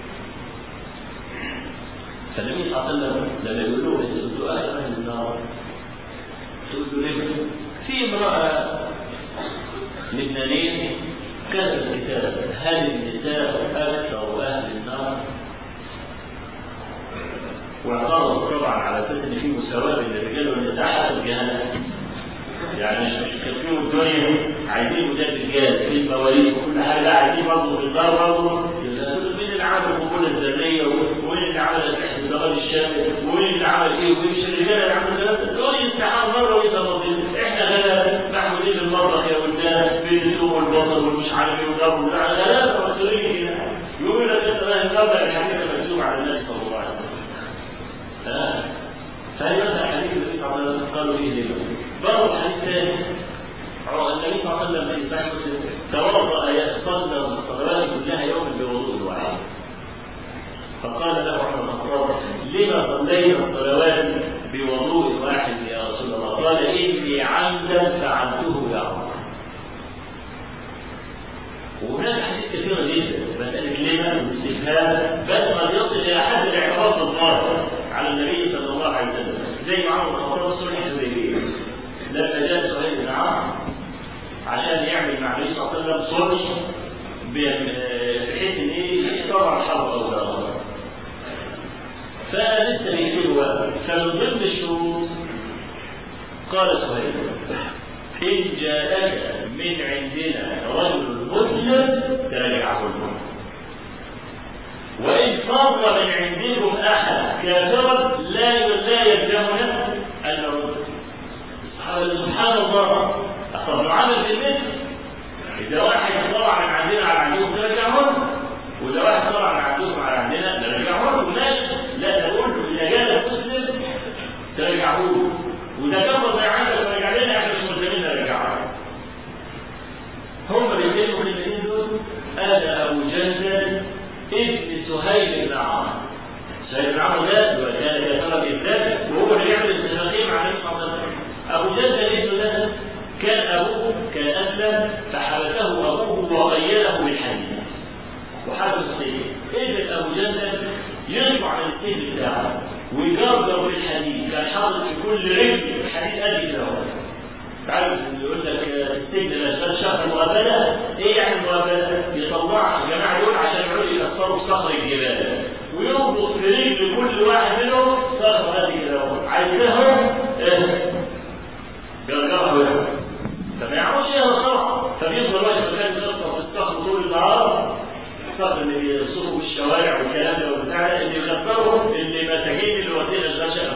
فالنبي صلى الله عليه وسلم لما يقول له انت سؤال اهل النار تقول له ليه؟ في امراه لبنانين كتب كتاب هل النساء اكثر اهل النار؟ واعترض طبعا على اساس ان في مساواه بين الرجال والنساء حسب جهنم يعني مش مش كافيهم الدنيا عايزين ولاد رجال في المواليد وكل حاجه لا عايزين برضه في الدار برضه مين اللي عمل القبول الذريه ومين اللي عمل الاحتضار الشامل ومين اللي عمل ايه ومش الرجاله اللي عملوا ده دول امتحان مره وانت مرضين احنا غلا محمودين المطبخ يا ولدان بين الثوم والبصل والمش عارف ايه والضرب غلابه مسؤولين كده يقول لك انت لا النهارده الحديث مكتوب على النبي صلى الله عليه وسلم فهي مثلا حديث النبي صلى الله عليه وسلم قالوا ايه ليه؟ برضه حديث ثاني النبي صلى الله عليه وسلم في صحيح مسلم توضا يصلى الصلوات كلها يوما بوضوء واحد فقال له عمر بن الخطاب لما صليت الصلوات بوضوء واحد يا رسول الله قال اني عمدا فعلته يا عمر وهناك حديث كثيرة جدا مسألة لما والاستفهام بل قد يصل إلى حد الاعتراض الظاهر على النبي صلى الله عليه وسلم زي عمر بن الخطاب صلح الحديبية لما جاء سهيل بن عمرو عشان يعمل مع النبي صلى الله عليه وسلم صلح بحيث ان ايه يطلع الحرب او لا فلسه بيكتبوا فمن ضمن الشروط قال سهيل إن جاءك من عندنا رجل مسلم تراجعه له وإن فر من عندكم أحد كافرا لا لا يلزمنا أن نرد سبحان الله أصل نعمل في المثل إذا واحد طلع من عندنا على عندكم ترجعون وإذا واحد طلع من عندكم على عندنا نرجعون ماشي لا نقول إذا جاء مسلم ترجعوه وإذا كفر زي عندك ترجع لنا احنا مش ملزمين نرجعه هم بيتكلموا في الاثنين دول انا ابو جندل ابن سهيل بن عمرو سهيل بن عمرو ده وكان كافرا بالذات وهو اللي يعمل الاتفاقيه مع النبي صلى الله عليه وسلم ابو جندل ابنه ده كان ابوه كان اسلم فحبسه ابوه وغيره بالحديث وحبس السيف اذا ابو جندل يرفع من السيف بتاعه ويجرجر بالحديد كان حاطط في كل رجل حديد قد كده تعرف يقول لك السجن الاشغال شهر مقابله ايه يعني مقابله؟ يطلع الجماعه دول عشان يقعدوا يكسروا صخر الجبال ويربط في رجل كل واحد منهم صخر قد كده عايزهم جرجره فما يعرفش ايه الصخر فبيفضل واحد مكان يكسر في الصخر طول النهار الصخر اللي بيصرفوا في الشوارع والكلام ده وبتاع اللي يكسروا اللي مساكين اللي واخدين الغشاء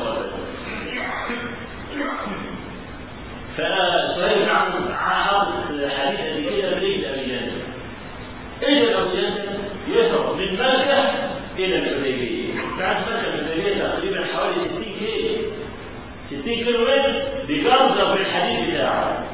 فصهيب عن حافظ حديث قبل كده برجل ابي جهل اذا ابو جهل يهرب من مكه الى الحديبيه بعد مكه من الحديبيه تقريبا حوالي 60 كيلو 60 كيلو متر بجرزه في الحديد بتاعه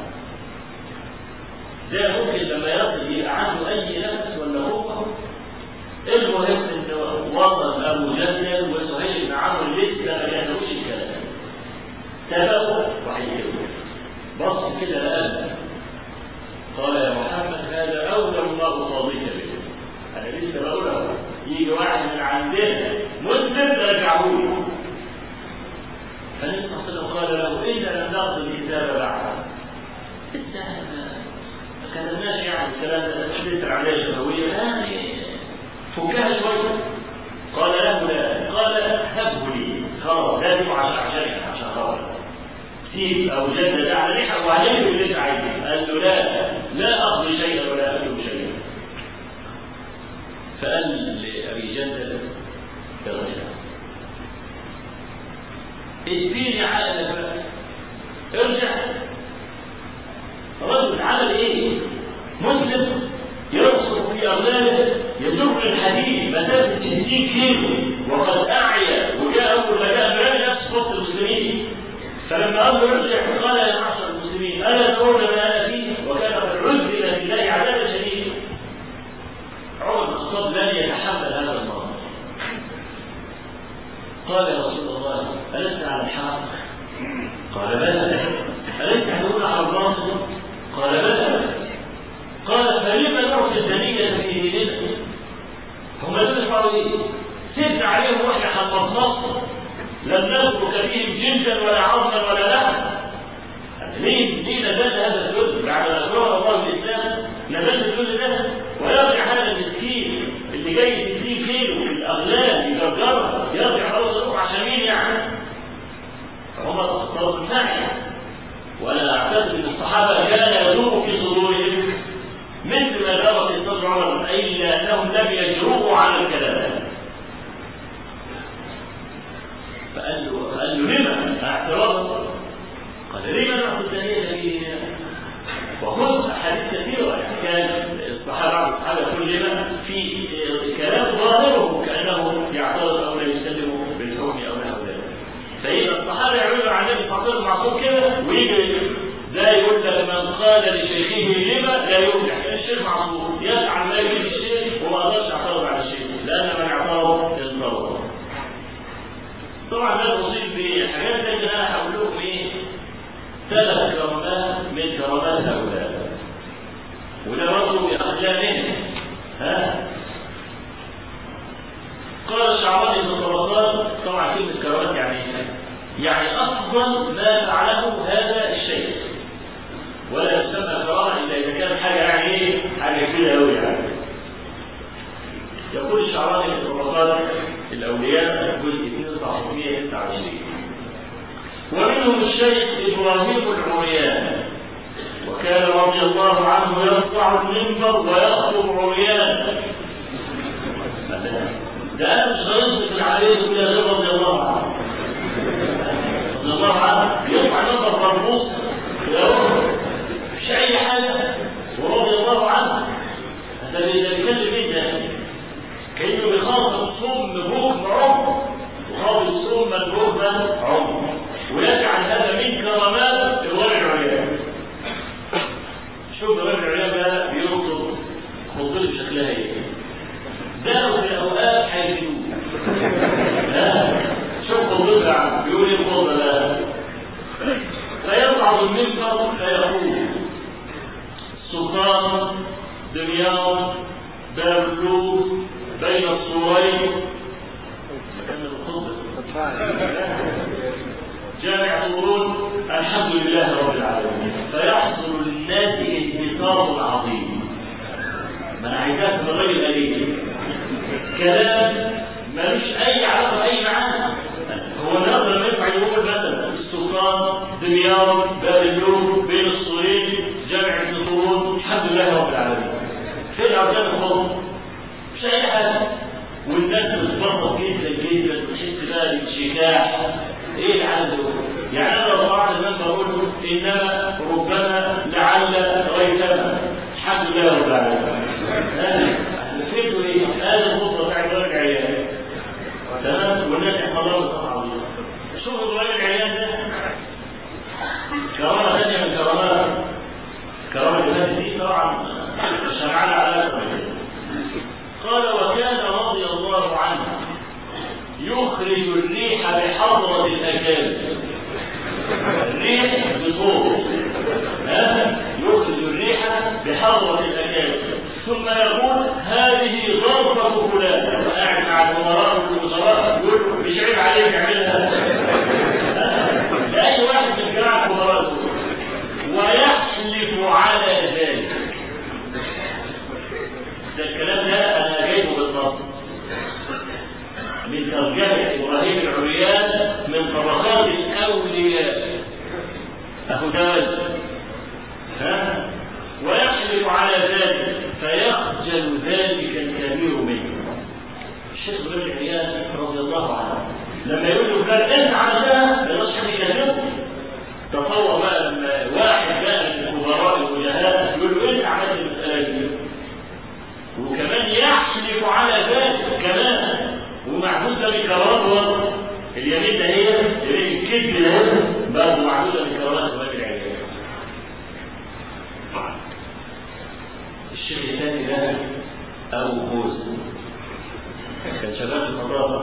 ده ممكن لما يصل يبقى عنده اي نفس ولا هو المهم انه وصل ابو جهل وسهيل بن عمرو لسه ما كانوش الكلام سبقوا وحيدوا بص كده لقلب قال يا محمد هذا اولى الله قاضيك به انا لسه بقولها يجي واحد من عندنا مسلم ترجعوه فالنبي صلى الله عليه وسلم قال له انا لم نقضي الكتاب بعد لسه ما كتبناش يعني الكلام ده تشتغل عليه شفويه يعني فكها شويه قال له لا قال هبه لي خلاص لازم عشان عشان عشان خلاص سيب او جد ده على ريحه وعليه اللي انت عايزه قال له لا لا اقضي شيئا ولا اكتب شيئا فقال لابي جندل ارجع اديني عقلك بقى ارجع رجل عمل ايه مسلم يرصد في اغلاله يجر الحديد مسافه 60 كيلو وقد اعيا وجاء اول ما جاء برمي نفس وسط المسلمين فلما قال له ارجع قال يا معشر المسلمين الا ترون ما انا فيه وكان قد عذب في الله عذابا شديدا عمر بن الخطاب لن يتحمل هذا المرض قال يا رسول الله ألست على الحق؟ قال بلى ألست تدور على الباطل؟ قال بلى قال فلما نعطي الدنية في ديننا؟ هم دول يسمعوا ايه؟ سيبنا عليهم واحنا حفظناهم لم نترك فيهم جلدا ولا عظما ولا لحما ليه ليه نزلت هذا الجزء بعد ما اكرمه الله بالاسلام نزلت الجزء ده ويرجع هذا المسكين اللي جاي تديه كيلو في الاغلال يجرجرها يرجع خلاص يروح عشان مين يعني؟ فهم طرف الثاني وانا اعتقد ان الصحابه كان يدور في صدورهم مثل ما جرى في صدر عمر الا انهم لم يجرؤوا على الكلام فقال له فقال له لما اعتراضا قال لما ناخذ دليل في وخذ احاديث كثيره يعني كان الصحابه بعض الصحابه كلما في كلام ظاهره كانه يعترض او لا يسلم بالحكم او نحو ذلك فاذا الصحابه يعملوا على النبي صلى الله عليه وسلم معصوم كده ويجي ده يقول لك من قال لشيخه لما لا يرجع كان الشيخ معصوم يسعى ما يجي الشيخ وما قدرش يعترض على الشيخ لان من اعترض انضرب طبعا ده مصيب بحاجات زي انا هقول لكم ايه ثلاث كرامات من كرامات هؤلاء وده برضه باخلاقهم ها قال الشعراني بن طبقات طبعا كلمه كرامات يعني يعني افضل ما فعله هذا الشيء ولا يسمى كرامه الا اذا كان حاجه يعني ايه حاجه كبيره قوي يعني يقول الشعراني في طبقات الاولياء الجزء 2929 ومنهم الشيخ ابراهيم العريان وكان رضي الله عنه يرفع المنبر ويخطب عريان ده انا مش هيصدق عليه الا رضي الله عنه رضي الله عنه يرفع المنبر مربوط مش اي حاجه ورضي الله عنه ده بيتكلم مين ده كانه بيخاطب صم بكم عمر وخاطب صم بكم عمر ويجعل هذا من كرامات الوالد العليا شوف الوالد العليا ده بيرصد خطوط شكلها ايه ده في اوقات هيفيدوه شوف خطوطها بيقول ايه الخطوط ده فيصعد المنبر فيقول سلطان دمياط باب اللوط بين السورين مكان الخطبه جامع طورون الحمد لله رب العالمين فيحصل للناس انتصار عظيم ما انا عايزاك من الراجل قليل كلام ملوش اي علاقه باي معنى هو النهارده لما ينفع يقول مثلا السلطان دمياط باب اللوم بين الصورين جامع ابن طورون الحمد لله رب العالمين فين اركان الخطب مش اي حاجه والناس بتتبسط جدا جدا وتحس بقى بالانشكاح ايه العدد يعني انا لو طلعت المنبر اقول انما ربما لعل ريتما الحمد لله رب العالمين فهمتوا ايه؟ هذا الخطبه بتاعت ولد العيال تمام والناس يحفظوها بصفحه عظيمه شوفوا ولد العيال ده كرامه ثانيه من كرامات كرامه الناس دي طبعا شرعنا على قال وكان رضي الله عنه يخرج الريح بحضرة الأكابر الريح بصوت يخرج الريح بحضرة الأكابر ثم يقول هذه ظرفة فلان قاعد مع الأمراء والوزراء يقول مش عيب عليك اعملها لأي واحد من جماعة الأمراء ويحلف على ذلك ده الكلام ده أنا جايبه بالنص من ترجمة إبراهيم العريان من طبقات الأولياء أهو ده ها ويحلف على ذلك فيخجل ذلك الكبير منه الشيخ ابراهيم العريان رضي الله عنه لما يقول له فلان انت عملتها ما يقدرش حد يكذبه تصور بقى لما واحد بقى من الكبراء الوجهاء يقول له انت عملت المسألة دي وكمان يحلف على ذلك كمان ومعبود ده بكرامه اليمين ده هي الكذب ده برضه معدودة من كرامات إمام العلم الشيخ الثاني ده أبو قوس كان شغال في النظافة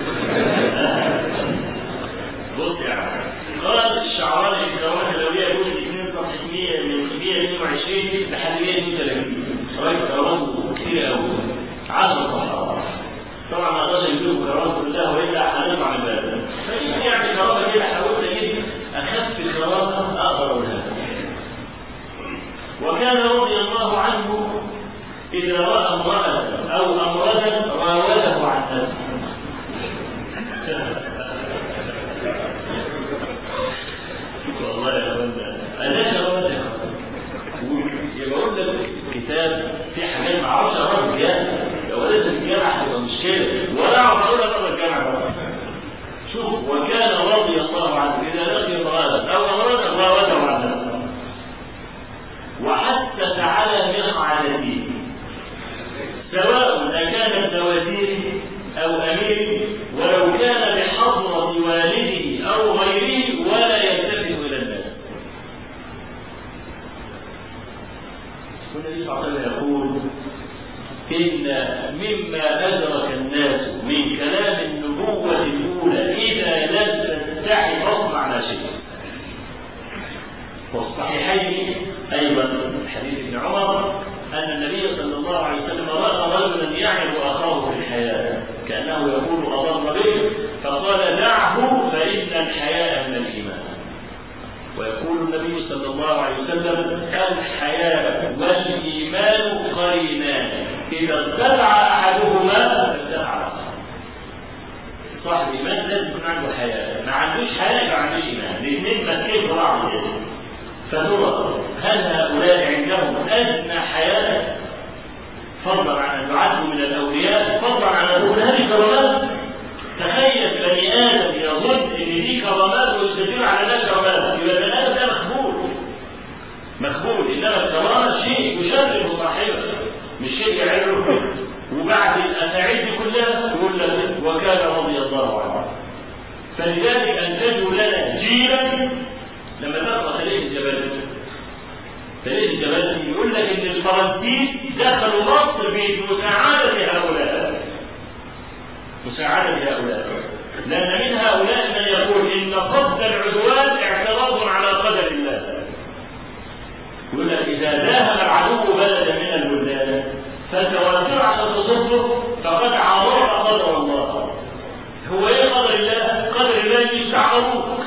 بص يا عم قال الشعراني في كرامات الأولياء يقول الاثنين صفحة 100 من 122 لحد 132 راجل كرامات كتير قوي 10 صفحات طبعا ما اقدرش اجيب الكرامات كلها والا هنطلع من الباب فايه يعني كرامه كده حاولت اجيب اخف كرامه اقدر اقولها وكان رضي الله عنه اذا راى امراه او امردا راوده عن نفسه والله يا اخوانا انا شغلت يقول لك كتاب في حاجات ما اعرفش اقراها بجد لو قريت الجامعه هتبقى مشكله ولا اعرف اقول اقرا الجامعه شوف وكان رضي الله عنه اذا لقي امراه او امراه راوده عن نفسه وحث على مقعدته سواء اكان الزواتير او امير ولو كان بحضره والده او غيره ولا يلتفت الى الناس والنبي صلى الله عليه وسلم يقول إن مما أدرك الناس من كلام النبوة الأولى إذا لم تستحي فاصنع لا شيء. والصحيحين أيضا حديث ابن عمر أن النبي صلى الله عليه وسلم رأى رجلا يعظ أخاه في الحياة كأنه يقول أضر به فقال دعه فإن الحياء من الإيمان. ويقول النبي صلى الله عليه وسلم الحياء والإيمان قرينان إذا ارتفع أحدهما ارتفع الآخر صاحب الإيمان لازم يكون عنده حياء ما عندوش حياء ما عندوش إيمان الاثنين ماسكين في بعض كده فترى هل هؤلاء عندهم أدنى حياء فضلا عن أن يعدوا من الأولياء فضلا عن أن يكون هذه كرامات تخيل بني آدم يظن إن دي كرامات ويستدل على ذلك كرامات يبقى بني آدم ده مخبول مخبول إنما الكرامة شيء يشرف صاحبه مش شيء يعرفه وبعد الأساعيد دي كلها يقول لك وكان رضي الله عنه فلذلك أنتجوا لنا جيلا لما تقرأ خليل الجبل خليل الجبل يقول لك إن الفرنسيين دخلوا مصر بمساعدة هؤلاء مساعدة هؤلاء لأن من هؤلاء من يقول إن قصد العدوان اعتراض على قدر الله يقول لك إذا داهم العدو بلدا من البلدان فالتواتر عشان تصده فقد عارض قدر الله هو ايه قدر الله؟ قدر الله ان يستعمروك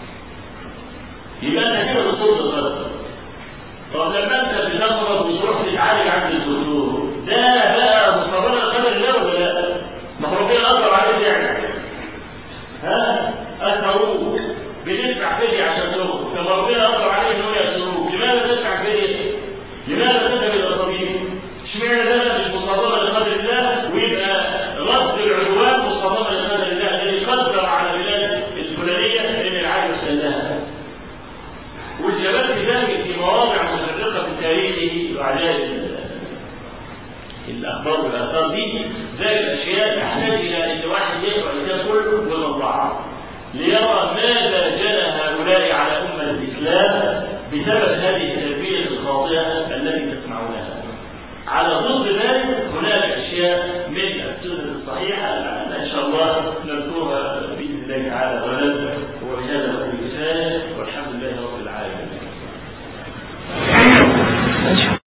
يبقى انت كده بتصد القدر طب لما انت بتمرض وتروح تتعالج عند الدكتور ده بقى مصابرة قدر الله ولا لا؟ ما هو ربنا قدر عليه يعني ها؟ أثروك بتدفع فدية عشان تخرج طب ربنا قدر عليه ان هو يأسروك لماذا تدفع فدية؟ لماذا تذهب الى الطبيب؟ اشمعنى ده مش مصادمه لقدر الله ويبقى رد العدوان مصادمه لقدر الله الذي قدر على بلاد الفلانيه ان العالم سلاها. والجبال ذلك في مواضع متفرقه في تاريخه وعلى الاخبار والاثار دي ذلك الاشياء تحتاج الى ان واحد يقرا الكتاب كله ويطلعها ليرى ماذا جنى هؤلاء على امه الاسلام بسبب هذه التربيه الخاطئه التي تسمعونها. على ضد ذلك هناك اشياء من السنن الصحيحه ان شاء الله نذكرها باذن الله تعالى غدا وبهذا نقول كفايه والحمد لله رب العالمين.